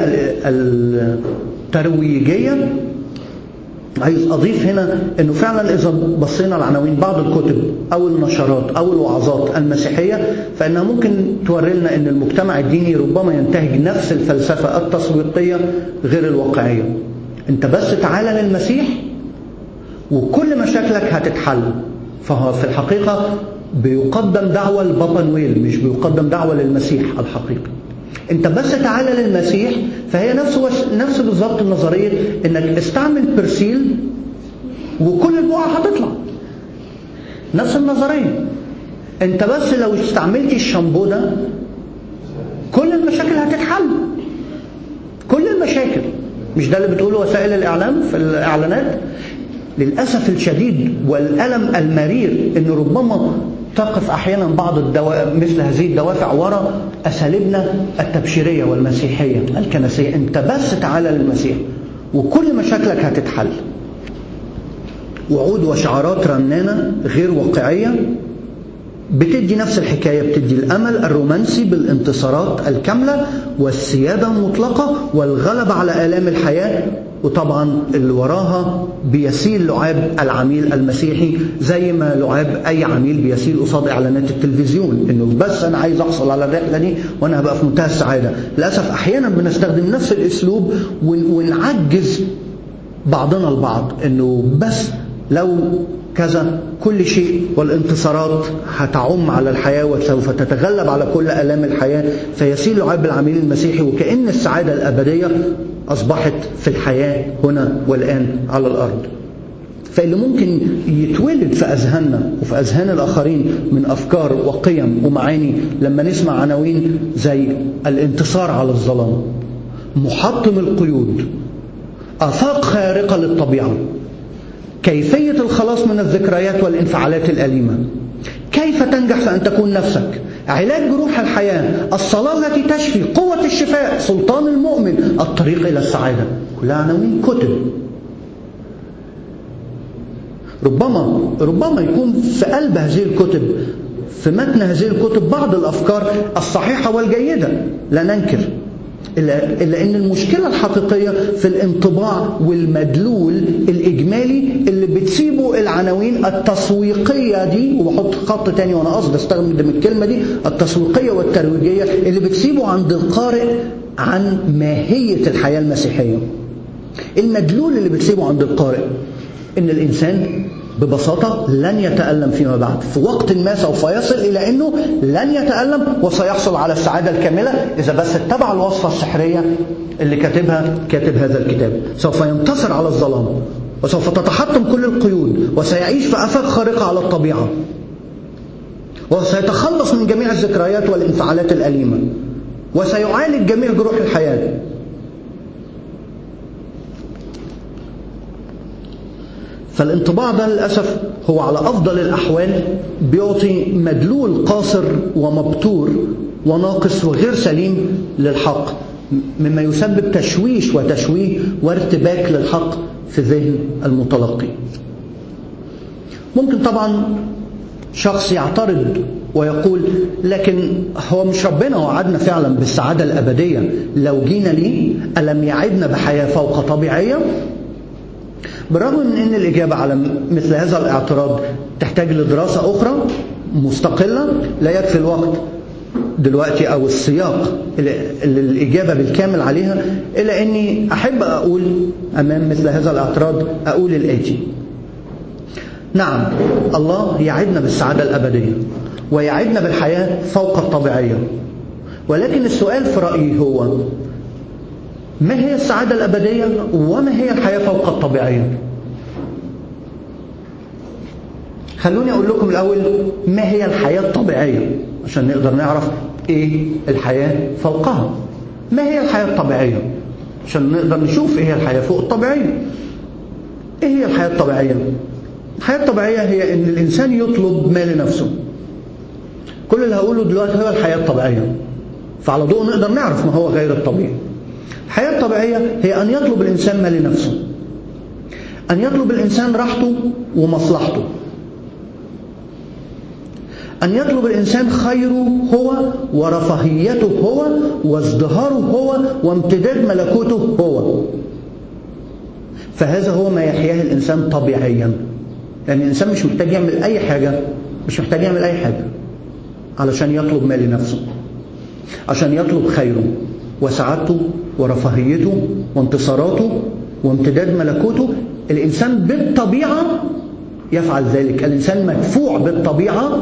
الترويجيه عايز اضيف هنا انه فعلا اذا بصينا لعناوين بعض الكتب او النشرات او الوعظات المسيحيه فانها ممكن توري لنا ان المجتمع الديني ربما ينتهج نفس الفلسفه التسويقيه غير الواقعيه انت بس تعالى للمسيح وكل مشاكلك هتتحل فهو في الحقيقه بيقدم دعوه لبابا نويل مش بيقدم دعوه للمسيح الحقيقي انت بس تعالى للمسيح فهي نفس وش... نفس بالظبط نظريه انك استعمل برسيل وكل البقع هتطلع نفس النظريه انت بس لو استعملت الشامبو ده كل المشاكل هتتحل كل المشاكل مش ده اللي بتقوله وسائل الاعلام في الاعلانات للاسف الشديد والالم المرير ان ربما تقف احيانا بعض الدوا... مثل هذه الدوافع وراء اساليبنا التبشيريه والمسيحيه الكنسيه انت بس تعالى للمسيح وكل مشاكلك هتتحل وعود وشعارات رنانه غير واقعيه بتدي نفس الحكايه بتدي الامل الرومانسي بالانتصارات الكامله والسياده المطلقه والغلبه على الام الحياه وطبعا اللي وراها بيسيل لعاب العميل المسيحي زي ما لعاب اي عميل بيسيل قصاد اعلانات التلفزيون انه بس انا عايز احصل على الرحله دي وانا هبقى في منتهى السعاده للاسف احيانا بنستخدم نفس الاسلوب ونعجز بعضنا البعض انه بس لو كذا كل شيء والانتصارات هتعم على الحياة وسوف تتغلب على كل ألام الحياة فيسيل لعاب العميل المسيحي وكأن السعادة الأبدية أصبحت في الحياة هنا والآن على الأرض فاللي ممكن يتولد في أذهاننا وفي أذهان الآخرين من أفكار وقيم ومعاني لما نسمع عناوين زي الانتصار على الظلام محطم القيود آفاق خارقة للطبيعة كيفية الخلاص من الذكريات والانفعالات الأليمة كيف تنجح في أن تكون نفسك علاج جروح الحياة الصلاة التي تشفي قوة الشفاء سلطان المؤمن الطريق إلى السعادة كلها عناوين كتب ربما ربما يكون في قلب هذه الكتب في متن هذه الكتب بعض الأفكار الصحيحة والجيدة لا ننكر إلا, إلا أن المشكلة الحقيقية في الانطباع والمدلول الإجمالي اللي بتسيبه العناوين التسويقية دي وبحط خط تاني وأنا قصد أستخدم الكلمة دي التسويقية والترويجية اللي بتسيبه عند القارئ عن ماهية الحياة المسيحية المدلول اللي بتسيبه عند القارئ إن الإنسان ببساطة لن يتألم فيما بعد في وقت ما سوف يصل إلى أنه لن يتألم وسيحصل على السعادة الكاملة إذا بس اتبع الوصفة السحرية اللي كاتبها كاتب هذا الكتاب سوف ينتصر على الظلام وسوف تتحطم كل القيود وسيعيش في آفاق خارقة على الطبيعة وسيتخلص من جميع الذكريات والانفعالات الأليمة وسيعالج جميع جروح الحياة فالانطباع ده للأسف هو على أفضل الأحوال بيعطي مدلول قاصر ومبتور وناقص وغير سليم للحق مما يسبب تشويش وتشويه وارتباك للحق في ذهن المتلقي ممكن طبعا شخص يعترض ويقول لكن هو مش ربنا وعدنا فعلا بالسعادة الأبدية لو جينا ليه ألم يعدنا بحياة فوق طبيعية بالرغم من أن الإجابة على مثل هذا الاعتراض تحتاج لدراسة أخرى مستقلة لا يكفي الوقت دلوقتي أو السياق اللي الإجابة بالكامل عليها إلا أني أحب أقول أمام مثل هذا الاعتراض أقول الآتي نعم الله يعدنا بالسعادة الأبدية ويعدنا بالحياة فوق الطبيعية ولكن السؤال في رأيي هو ما هي السعادة الأبدية وما هي الحياة فوق الطبيعية خلوني أقول لكم الأول ما هي الحياة الطبيعية عشان نقدر نعرف إيه الحياة فوقها ما هي الحياة الطبيعية عشان نقدر نشوف ايه هي الحياة فوق الطبيعية ايه هي الحياة الطبيعية الحياة الطبيعية هي ان الانسان يطلب ما لنفسه كل اللي هقوله دلوقتي هو الحياة الطبيعية فعلى ضوء نقدر نعرف ما هو غير الطبيعي الحياة الطبيعية هي أن يطلب الإنسان ما لنفسه أن يطلب الإنسان راحته ومصلحته أن يطلب الإنسان خيره هو ورفاهيته هو وازدهاره هو وامتداد ملكوته هو فهذا هو ما يحياه الإنسان طبيعيا يعني الإنسان مش محتاج يعمل أي حاجة مش محتاج يعمل أي حاجة علشان يطلب ما لنفسه عشان يطلب خيره وسعادته ورفاهيته وانتصاراته وامتداد ملكوته الإنسان بالطبيعة يفعل ذلك الإنسان مدفوع بالطبيعة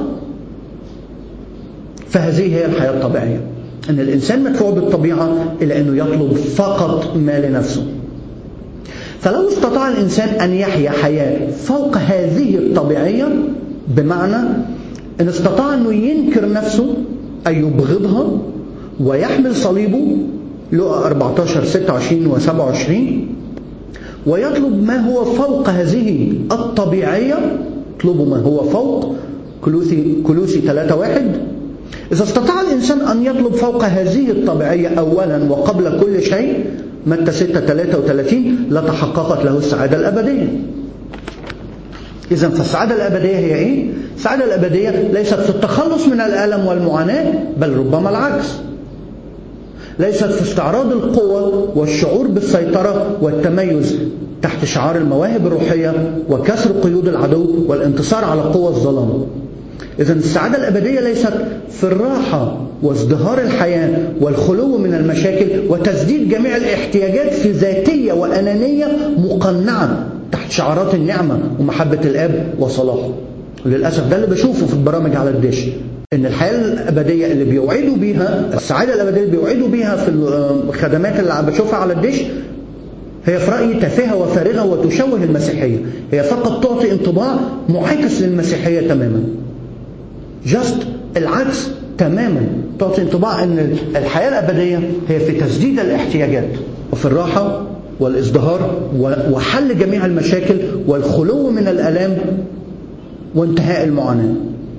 فهذه هي الحياة الطبيعية أن الإنسان مدفوع بالطبيعة إلى أنه يطلب فقط ما لنفسه فلو استطاع الإنسان أن يحيا حياة فوق هذه الطبيعية بمعنى إن استطاع أنه ينكر نفسه أي يبغضها ويحمل صليبه لقى 14 26 و 27 ويطلب ما هو فوق هذه الطبيعية اطلبوا ما هو فوق كلوسي كلوسي 3 1 إذا استطاع الإنسان أن يطلب فوق هذه الطبيعية أولا وقبل كل شيء متى 6 33 لتحققت له السعادة الأبدية إذا فالسعادة الأبدية هي إيه؟ السعادة الأبدية ليست في التخلص من الألم والمعاناة بل ربما العكس ليست في استعراض القوة والشعور بالسيطرة والتميز تحت شعار المواهب الروحية وكسر قيود العدو والانتصار على قوى الظلام إذا السعادة الأبدية ليست في الراحة وازدهار الحياة والخلو من المشاكل وتسديد جميع الاحتياجات في ذاتية وأنانية مقنعة تحت شعارات النعمة ومحبة الآب وصلاحه وللأسف ده اللي بشوفه في البرامج على الدش ان الحياه الابديه اللي بيوعدوا بيها السعاده الابديه اللي بيوعدوا بيها في الخدمات اللي بشوفها على الدش هي في رايي تافهه وفارغه وتشوه المسيحيه هي فقط تعطي انطباع معاكس للمسيحيه تماما جاست العكس تماما تعطي انطباع ان الحياه الابديه هي في تسديد الاحتياجات وفي الراحه والازدهار وحل جميع المشاكل والخلو من الالام وانتهاء المعاناه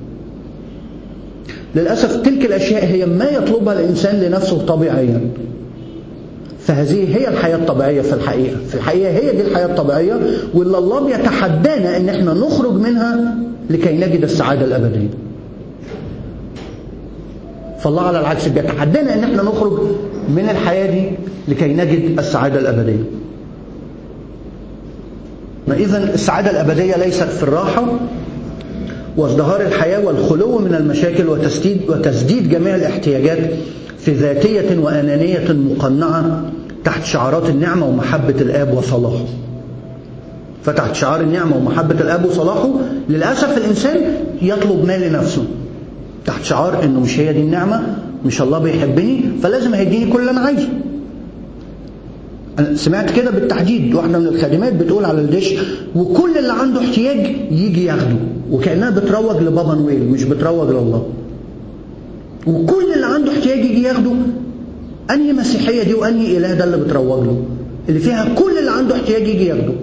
للأسف تلك الأشياء هي ما يطلبها الإنسان لنفسه طبيعيا فهذه هي الحياة الطبيعية في الحقيقة في الحقيقة هي دي الحياة الطبيعية واللي الله بيتحدانا ان احنا نخرج منها لكي نجد السعادة الأبدية فالله على العكس بيتحدانا ان احنا نخرج من الحياة دي لكي نجد السعادة الأبدية إذا السعادة الأبدية ليست في الراحة وازدهار الحياة والخلو من المشاكل وتسديد, وتسديد جميع الاحتياجات في ذاتية وأنانية مقنعة تحت شعارات النعمة ومحبة الآب وصلاحه فتحت شعار النعمة ومحبة الآب وصلاحه للأسف الإنسان يطلب ما لنفسه تحت شعار إنه مش هي دي النعمة مش الله بيحبني فلازم هيديني كل اللي أنا عايزه أنا سمعت كده بالتحديد واحدة من الخادمات بتقول على الدش وكل اللي عنده احتياج يجي ياخده وكأنها بتروج لبابا نويل مش بتروج لله وكل اللي عنده احتياج يجي ياخده أنهي مسيحية دي وأنهي إله ده اللي بتروج له اللي فيها كل اللي عنده احتياج يجي ياخده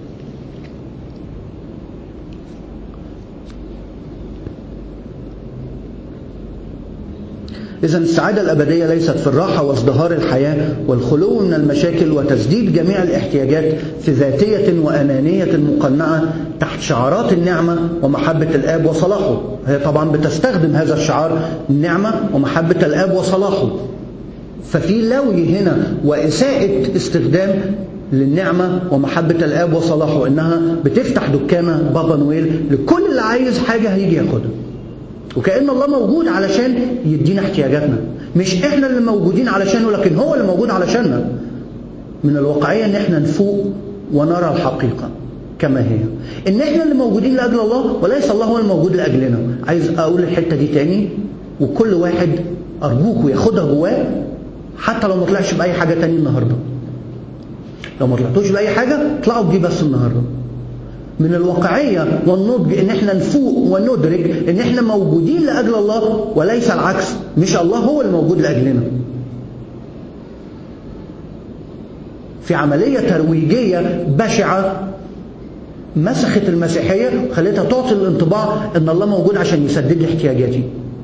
إذا السعادة الأبدية ليست في الراحة وازدهار الحياة والخلو من المشاكل وتسديد جميع الاحتياجات في ذاتية وأنانية مقنعة تحت شعارات النعمة ومحبة الآب وصلاحه هي طبعا بتستخدم هذا الشعار النعمة ومحبة الآب وصلاحه ففي لوي هنا وإساءة استخدام للنعمة ومحبة الآب وصلاحه إنها بتفتح دكانة بابا نويل لكل اللي عايز حاجة هيجي ياخدها وكأن الله موجود علشان يدينا احتياجاتنا مش احنا اللي موجودين علشانه لكن هو اللي موجود علشاننا من الواقعية ان احنا نفوق ونرى الحقيقة كما هي ان احنا اللي موجودين لأجل الله وليس الله هو الموجود لأجلنا عايز اقول الحتة دي تاني وكل واحد ارجوكوا ياخدها جواه حتى لو ما طلعش بأي حاجة تاني النهاردة لو ما طلعتوش بأي حاجة اطلعوا بدي بس النهارده من الواقعية والنضج ان احنا نفوق وندرك ان احنا موجودين لأجل الله وليس العكس مش الله هو الموجود لأجلنا في عملية ترويجية بشعة مسخت المسيحية خلتها تعطي الانطباع ان الله موجود عشان يسدد لي احتياجاتي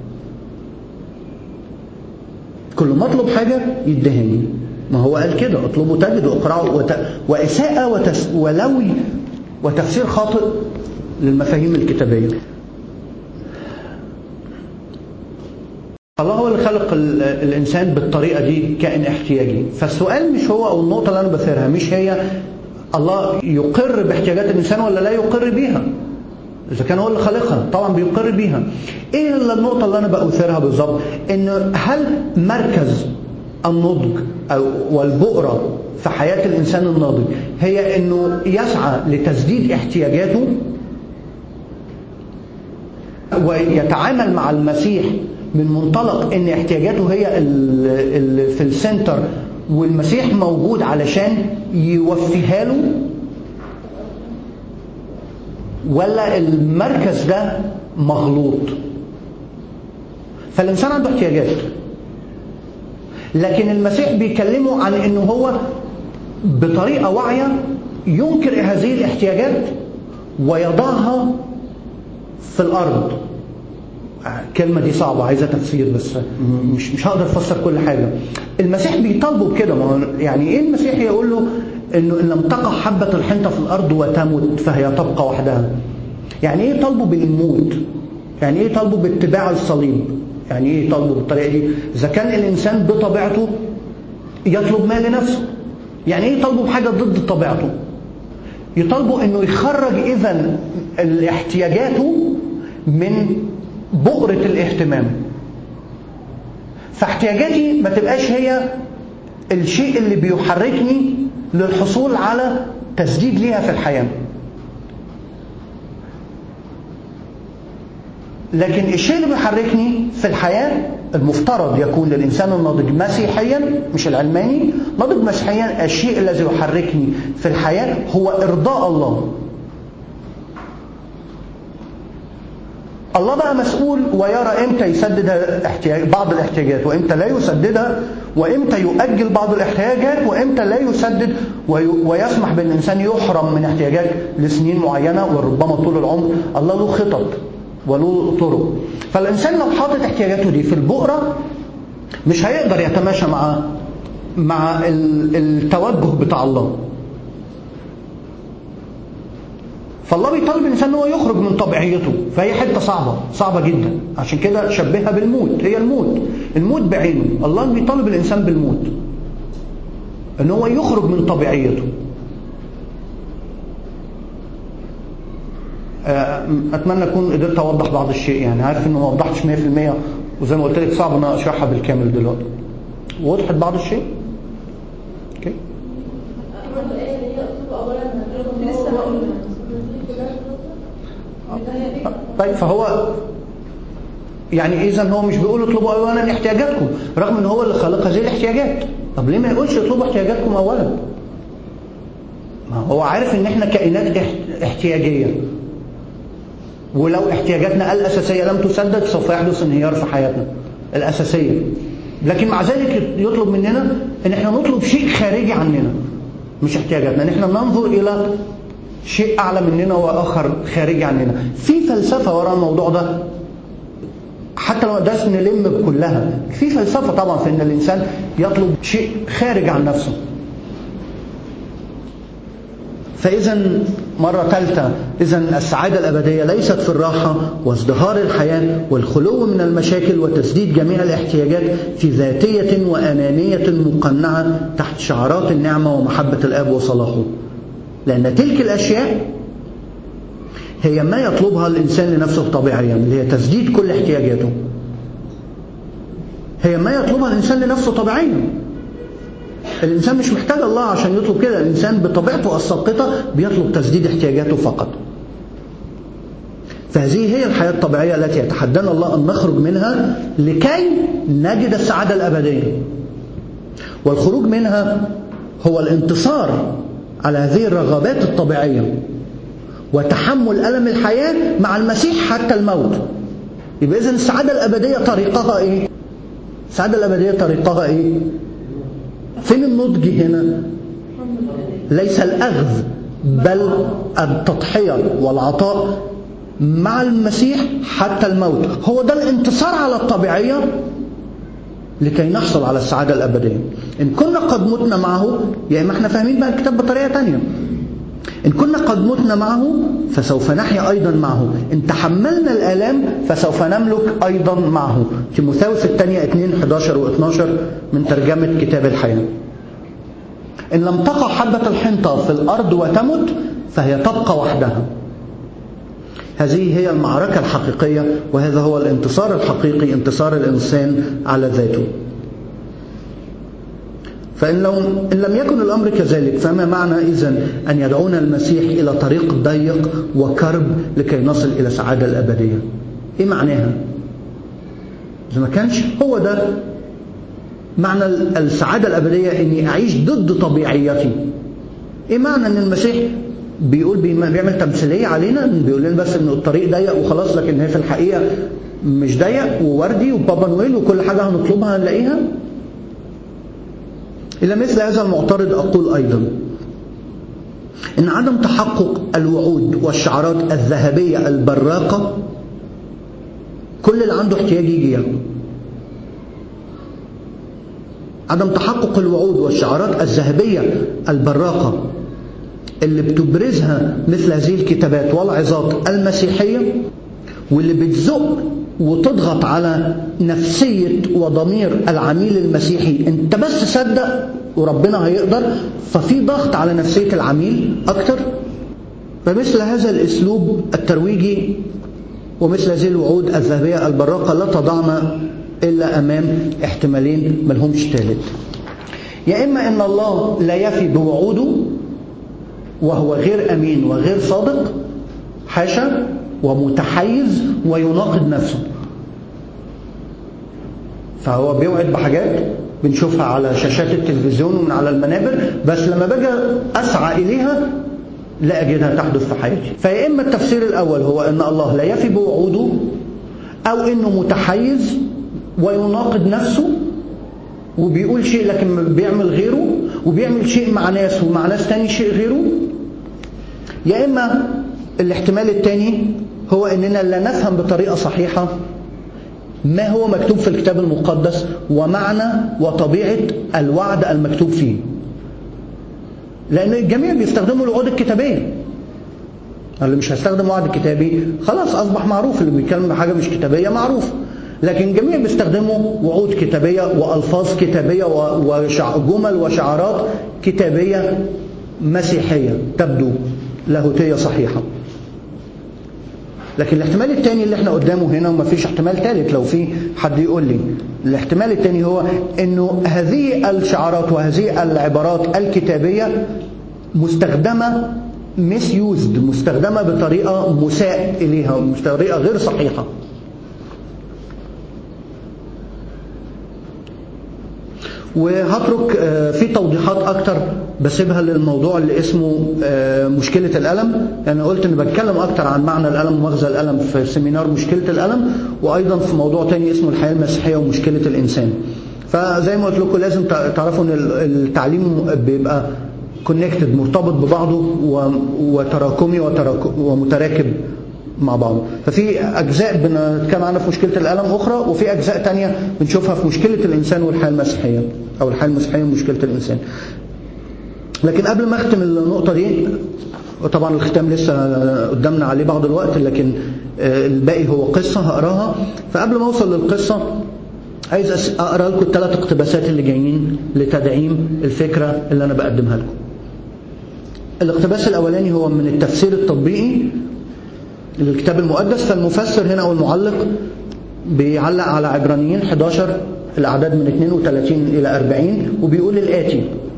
كل ما اطلب حاجة يدهني ما هو قال كده اطلبوا تجدوا اقرأوا وت... وإساءة وتس... ولوي وتفسير خاطئ للمفاهيم الكتابية الله هو اللي خلق ال... الإنسان بالطريقة دي كائن احتياجي فالسؤال مش هو أو النقطة اللي أنا بثيرها مش هي الله يقر باحتياجات الإنسان ولا لا يقر بيها إذا كان هو اللي خالقها طبعا بيقر بيها إيه النقطة اللي أنا بأثيرها بالظبط إن هل مركز النضج أو والبؤرة في حياة الإنسان الناضج هي إنه يسعى لتسديد احتياجاته ويتعامل مع المسيح من منطلق إن احتياجاته هي اللي في السنتر والمسيح موجود علشان يوفيها له ولا المركز ده مغلوط فالإنسان عنده احتياجات لكن المسيح بيكلمه عن انه هو بطريقه واعيه ينكر هذه الاحتياجات ويضعها في الارض الكلمه دي صعبه عايزه تفسير بس مش مش هقدر افسر كل حاجه المسيح بيطالبه بكده يعني ايه المسيح يقول له انه ان لم تقع حبه الحنطه في الارض وتمت فهي تبقى وحدها يعني ايه طالبه بالموت يعني ايه طالبه باتباع الصليب يعني ايه يطالبه بالطريقه دي اذا كان الانسان بطبيعته يطلب ما لنفسه يعني ايه يطالبه بحاجه ضد طبيعته يطالبه انه يخرج اذا احتياجاته من بؤرة الاهتمام فاحتياجاتي ما تبقاش هي الشيء اللي بيحركني للحصول على تسديد ليها في الحياه لكن الشيء اللي بيحركني في الحياة المفترض يكون للإنسان الناضج مسيحيا مش العلماني ناضج مسيحيا الشيء الذي يحركني في الحياة هو إرضاء الله الله بقى مسؤول ويرى امتى يسدد احتياج بعض الاحتياجات وامتى لا يسددها وامتى يؤجل بعض الاحتياجات وامتى لا يسدد ويسمح بان الانسان يحرم من احتياجات لسنين معينه وربما طول العمر الله له خطط وله طرق فالإنسان لو حاطط احتياجاته دي في البؤرة مش هيقدر يتماشى مع مع التوجه بتاع الله فالله بيطالب الانسان ان هو يخرج من طبيعيته فهي حته صعبه صعبه جدا عشان كده شبهها بالموت هي الموت الموت بعينه الله بيطالب الانسان بالموت ان هو يخرج من طبيعيته اتمنى اكون قدرت اوضح بعض الشيء يعني عارف انه ما وضحتش 100% وزي ما قلت لك صعب ان انا اشرحها بالكامل دلوقتي وضحت بعض الشيء اوكي طيب فهو يعني اذا هو مش بيقول اطلبوا اولا احتياجاتكم رغم ان هو اللي خلق هذه الاحتياجات طب ليه ما يقولش اطلبوا احتياجاتكم اولا ما هو عارف ان احنا كائنات احتياجيه ولو احتياجاتنا الأساسية لم تسدد سوف يحدث انهيار في حياتنا الأساسية لكن مع ذلك يطلب مننا ان احنا نطلب شيء خارجي عننا مش احتياجاتنا ان احنا ننظر الى شيء اعلى مننا واخر خارجي عننا في فلسفه وراء الموضوع ده حتى لو قدرت نلم بكلها في فلسفه طبعا في ان الانسان يطلب شيء خارج عن نفسه فإذا مرة ثالثة إذا السعادة الأبدية ليست في الراحة وازدهار الحياة والخلو من المشاكل وتسديد جميع الاحتياجات في ذاتية وأنانية مقنعة تحت شعارات النعمة ومحبة الآب وصلاحه لأن تلك الأشياء هي ما يطلبها الإنسان لنفسه طبيعيا اللي هي تسديد كل احتياجاته هي ما يطلبها الإنسان لنفسه طبيعيا الإنسان مش محتاج الله عشان يطلب كده الإنسان بطبيعته الساقطة بيطلب تسديد احتياجاته فقط فهذه هي الحياة الطبيعية التي يتحدانا الله أن نخرج منها لكي نجد السعادة الأبدية والخروج منها هو الانتصار على هذه الرغبات الطبيعية وتحمل ألم الحياة مع المسيح حتى الموت يبقى إذن السعادة الأبدية طريقها إيه؟ السعادة الأبدية طريقها إيه؟ فين النضج هنا؟ ليس الأخذ بل التضحية والعطاء مع المسيح حتى الموت هو ده الانتصار على الطبيعية لكي نحصل على السعادة الأبدية إن كنا قد متنا معه يا إما إحنا فاهمين بقى الكتاب بطريقة تانية إن كنا قد متنا معه فسوف نحيا أيضا معه إن تحملنا الآلام فسوف نملك أيضا معه تيموثاوس الثانية 2 11 و 12 من ترجمة كتاب الحياة إن لم تقع حبة الحنطة في الأرض وتمت فهي تبقى وحدها هذه هي المعركة الحقيقية وهذا هو الانتصار الحقيقي انتصار الإنسان على ذاته فإن لو إن لم يكن الأمر كذلك فما معنى إذن أن يدعونا المسيح إلى طريق ضيق وكرب لكي نصل إلى السعادة الأبدية إيه معناها إذا ما كانش هو ده معنى السعادة الأبدية إني أعيش ضد طبيعيتي إيه معنى أن المسيح بيقول بيعمل تمثيلية علينا بيقول لنا بس إن الطريق ضيق وخلاص لكن هي في الحقيقة مش ضيق ووردي وبابا نويل وكل حاجة هنطلبها هنلاقيها إلى مثل هذا المعترض أقول أيضا إن عدم تحقق الوعود والشعارات الذهبية البراقة كل اللي عنده احتياج يجي ياخده عدم تحقق الوعود والشعارات الذهبية البراقة اللي بتبرزها مثل هذه الكتابات والعظات المسيحية واللي بتزق وتضغط على نفسية وضمير العميل المسيحي انت بس صدق وربنا هيقدر ففي ضغط على نفسية العميل أكتر فمثل هذا الأسلوب الترويجي ومثل هذه الوعود الذهبية البراقة لا تضعنا إلا أمام احتمالين ملهمش ثالث يا إما أن الله لا يفي بوعوده وهو غير أمين وغير صادق حاشا ومتحيز ويناقض نفسه فهو بيوعد بحاجات بنشوفها على شاشات التلفزيون ومن على المنابر بس لما باجي اسعى اليها لا اجدها تحدث في حياتي فيا اما التفسير الاول هو ان الله لا يفي بوعوده او انه متحيز ويناقض نفسه وبيقول شيء لكن بيعمل غيره وبيعمل شيء مع ناس ومع ناس تاني شيء غيره يا اما الاحتمال الثاني هو اننا لا نفهم بطريقه صحيحه ما هو مكتوب في الكتاب المقدس ومعنى وطبيعه الوعد المكتوب فيه لان الجميع بيستخدموا الوعود الكتابيه اللي مش هيستخدم وعد كتابي خلاص اصبح معروف اللي بيتكلم بحاجه مش كتابيه معروف لكن الجميع بيستخدموا وعود كتابيه والفاظ كتابيه وجمل وشعارات كتابيه مسيحيه تبدو لاهوتيه صحيحه لكن الاحتمال الثاني اللي احنا قدامه هنا وما فيش احتمال ثالث لو في حد يقول لي الاحتمال الثاني هو انه هذه الشعارات وهذه العبارات الكتابيه مستخدمه مسيوزد مستخدمه بطريقه مساء اليها بطريقه غير صحيحه وهترك في توضيحات اكتر بسيبها للموضوع اللي اسمه مشكلة الألم يعني قلت ان بتكلم اكتر عن معنى الألم ومغزى الألم في سيمينار مشكلة الألم وايضا في موضوع تاني اسمه الحياة المسيحية ومشكلة الإنسان فزي ما قلت لكم لازم تعرفوا ان التعليم بيبقى كونكتد مرتبط ببعضه وتراكمي ومتراكب مع بعض ففي أجزاء بنتكلم عنها في مشكلة الألم أخرى وفي أجزاء تانية بنشوفها في مشكلة الإنسان والحياة المسيحية أو الحياة المسيحية ومشكلة الإنسان لكن قبل ما أختم النقطة دي وطبعا الختام لسه قدامنا عليه بعض الوقت لكن الباقي هو قصة هقراها فقبل ما أوصل للقصة عايز أقرأ لكم الثلاث اقتباسات اللي جايين لتدعيم الفكرة اللي أنا بقدمها لكم الاقتباس الأولاني هو من التفسير التطبيقي للكتاب المقدس فالمفسر هنا أو المعلق بيعلق على عبرانيين 11 الأعداد من 32 إلى 40 وبيقول الآتي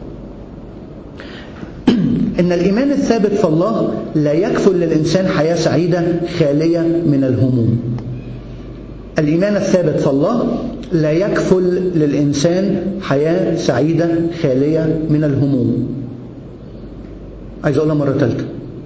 إن الإيمان الثابت في الله لا يكفل للإنسان حياة سعيدة خالية من الهموم الإيمان الثابت في الله لا يكفل للإنسان حياة سعيدة خالية من الهموم عايز أقولها مرة ثالثة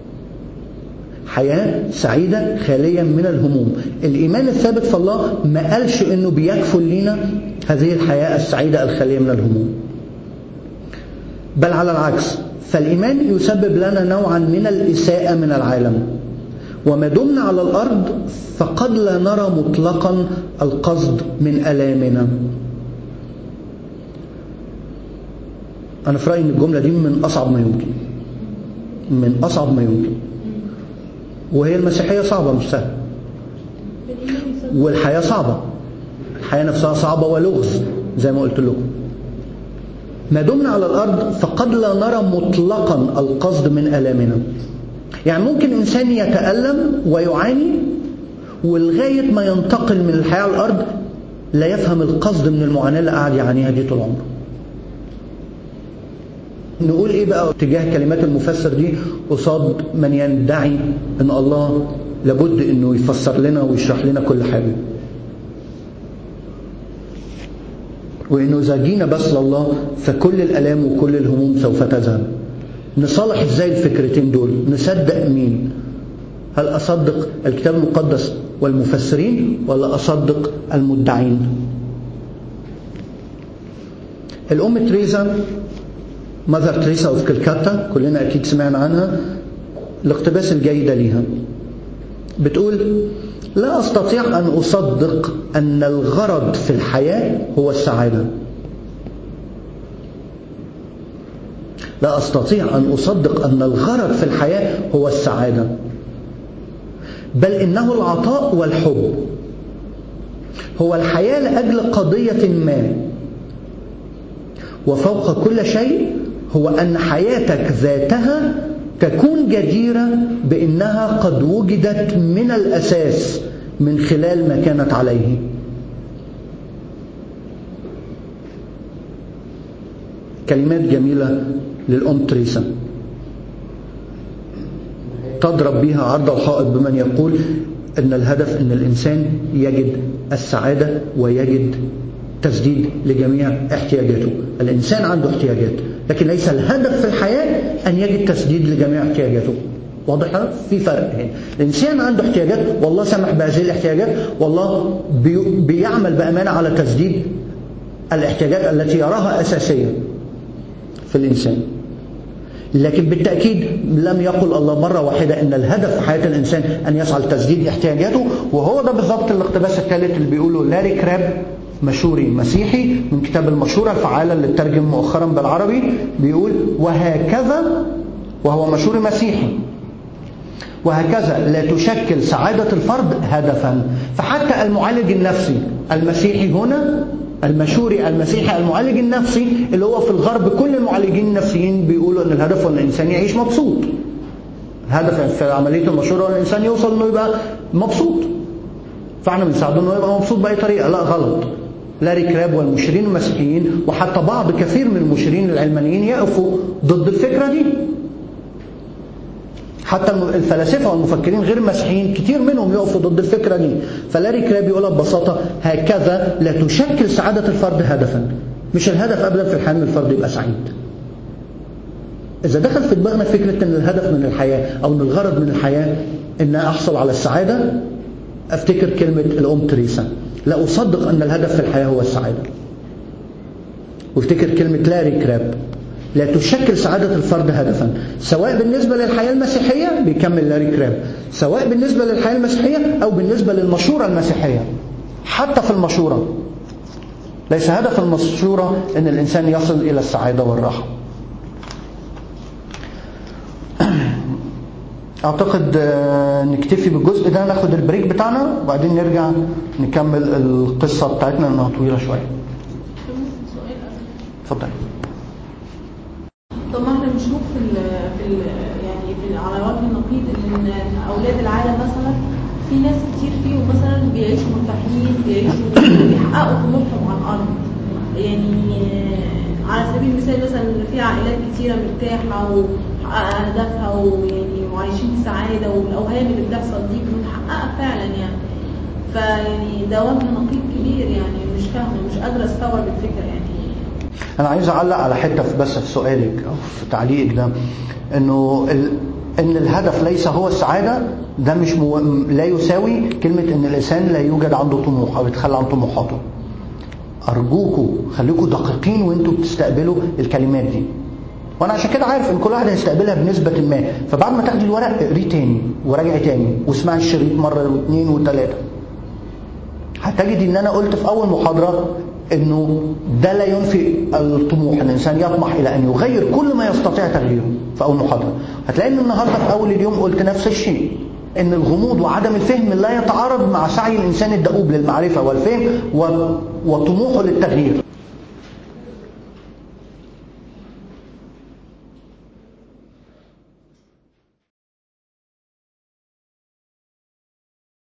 حياة سعيدة خالية من الهموم الإيمان الثابت في الله ما قالش إنه بيكفل لنا هذه الحياة السعيدة الخالية من الهموم بل على العكس فالإيمان يسبب لنا نوعا من الإساءة من العالم وما دمنا على الأرض فقد لا نرى مطلقا القصد من ألامنا أنا في رأيي إن الجملة دي من أصعب ما يمكن من أصعب ما يمكن وهي المسيحية صعبة مش سهلة والحياة صعبة الحياة نفسها صعبة ولغز زي ما قلت لكم ما دمنا على الأرض فقد لا نرى مطلقا القصد من ألامنا يعني ممكن إنسان يتألم ويعاني ولغاية ما ينتقل من الحياة على الأرض لا يفهم القصد من المعاناة اللي قاعد يعانيها دي طول عمره نقول ايه بقى تجاه كلمات المفسر دي قصاد من يدعي ان الله لابد انه يفسر لنا ويشرح لنا كل حاجه وانه اذا جينا بس لله فكل الالام وكل الهموم سوف تذهب نصالح ازاي الفكرتين دول نصدق مين هل اصدق الكتاب المقدس والمفسرين ولا اصدق المدعين الام تريزا ماذر تريسا اوف كلكاتا كلنا اكيد سمعنا عنها الاقتباس الجيدة ليها بتقول لا استطيع ان اصدق ان الغرض في الحياة هو السعادة لا استطيع ان اصدق ان الغرض في الحياة هو السعادة بل انه العطاء والحب هو الحياة لاجل قضية ما وفوق كل شيء هو أن حياتك ذاتها تكون جديرة بأنها قد وجدت من الأساس من خلال ما كانت عليه كلمات جميلة للأم تريسا تضرب بها عرض الحائط بمن يقول أن الهدف أن الإنسان يجد السعادة ويجد تسديد لجميع احتياجاته الإنسان عنده احتياجات لكن ليس الهدف في الحياة أن يجد تسديد لجميع احتياجاته واضح في فرق هنا الإنسان عنده احتياجات والله سمح بهذه الاحتياجات والله بيعمل بأمانة على تسديد الاحتياجات التي يراها أساسية في الإنسان لكن بالتأكيد لم يقل الله مرة واحدة أن الهدف في حياة الإنسان أن يسعى لتسديد احتياجاته وهو ده بالضبط الاقتباس الثالث اللي بيقوله لاري كراب مشوري مسيحي من كتاب المشورة الفعالة اللي اترجم مؤخرا بالعربي بيقول وهكذا وهو مشوري مسيحي وهكذا لا تشكل سعادة الفرد هدفا فحتى المعالج النفسي المسيحي هنا المشوري المسيحي المعالج النفسي اللي هو في الغرب كل المعالجين النفسيين بيقولوا ان الهدف ان الانسان يعيش مبسوط هدف في عمليه المشوره ان الانسان يوصل انه يبقى مبسوط فاحنا بنساعده انه يبقى مبسوط باي طريقه لا غلط لاري كراب والمشيرين المسيحيين وحتى بعض كثير من المشيرين العلمانيين يقفوا ضد الفكره دي حتى الفلاسفه والمفكرين غير المسيحيين كتير منهم يقفوا ضد الفكره دي فلاري كراب يقولها ببساطه هكذا لا تشكل سعاده الفرد هدفا مش الهدف ابدا في الحياه ان الفرد يبقى سعيد اذا دخل في دماغنا فكره ان الهدف من الحياه او ان الغرض من الحياه ان احصل على السعاده افتكر كلمه الام تريسا لا اصدق ان الهدف في الحياه هو السعاده وافتكر كلمه لاري كراب لا تشكل سعادة الفرد هدفا سواء بالنسبة للحياة المسيحية بيكمل لاري كراب سواء بالنسبة للحياة المسيحية أو بالنسبة للمشورة المسيحية حتى في المشورة ليس هدف المشورة أن الإنسان يصل إلى السعادة والراحة أعتقد نكتفي بالجزء ده ناخد البريك بتاعنا وبعدين نرجع نكمل القصة بتاعتنا لأنها طويلة شوية اتفضل طب ما احنا بنشوف في ال في ال يعني في على وجه النقيض ان اولاد العالم مثلا في ناس كتير فيهم مثلا بيعيشوا مرتاحين بيعيشوا بيحققوا طموحهم على الارض يعني على سبيل المثال مثلا في عائلات كتيره مرتاحه ومحققه اهدافها ويعني وعايشين في سعاده والاوهام اللي بتحصل دي متحققه فعلا يعني فيعني ده وجه نقيض كبير يعني مش فاهمه مش قادره استوعب الفكره يعني انا عايز اعلق على حته في بس في سؤالك او في تعليقك ده انه ال... ان الهدف ليس هو السعاده ده مش مو... لا يساوي كلمه ان الانسان لا يوجد عنده طموح او يتخلى عن طموحاته ارجوكوا خليكوا دقيقين وانتوا بتستقبلوا الكلمات دي وانا عشان كده عارف ان كل واحد هيستقبلها بنسبه ما فبعد ما تاخدي الورق اقريه تاني وراجعي تاني واسمعي الشريط مره واثنين وثلاثه هتجد ان انا قلت في اول محاضره انه ده لا ينفي الطموح ان الانسان يطمح الى ان يغير كل ما يستطيع تغييره في اول محاضره هتلاقي ان النهارده في اول اليوم قلت نفس الشيء ان الغموض وعدم الفهم لا يتعارض مع سعي الانسان الدؤوب للمعرفه والفهم و... وطموحه للتغيير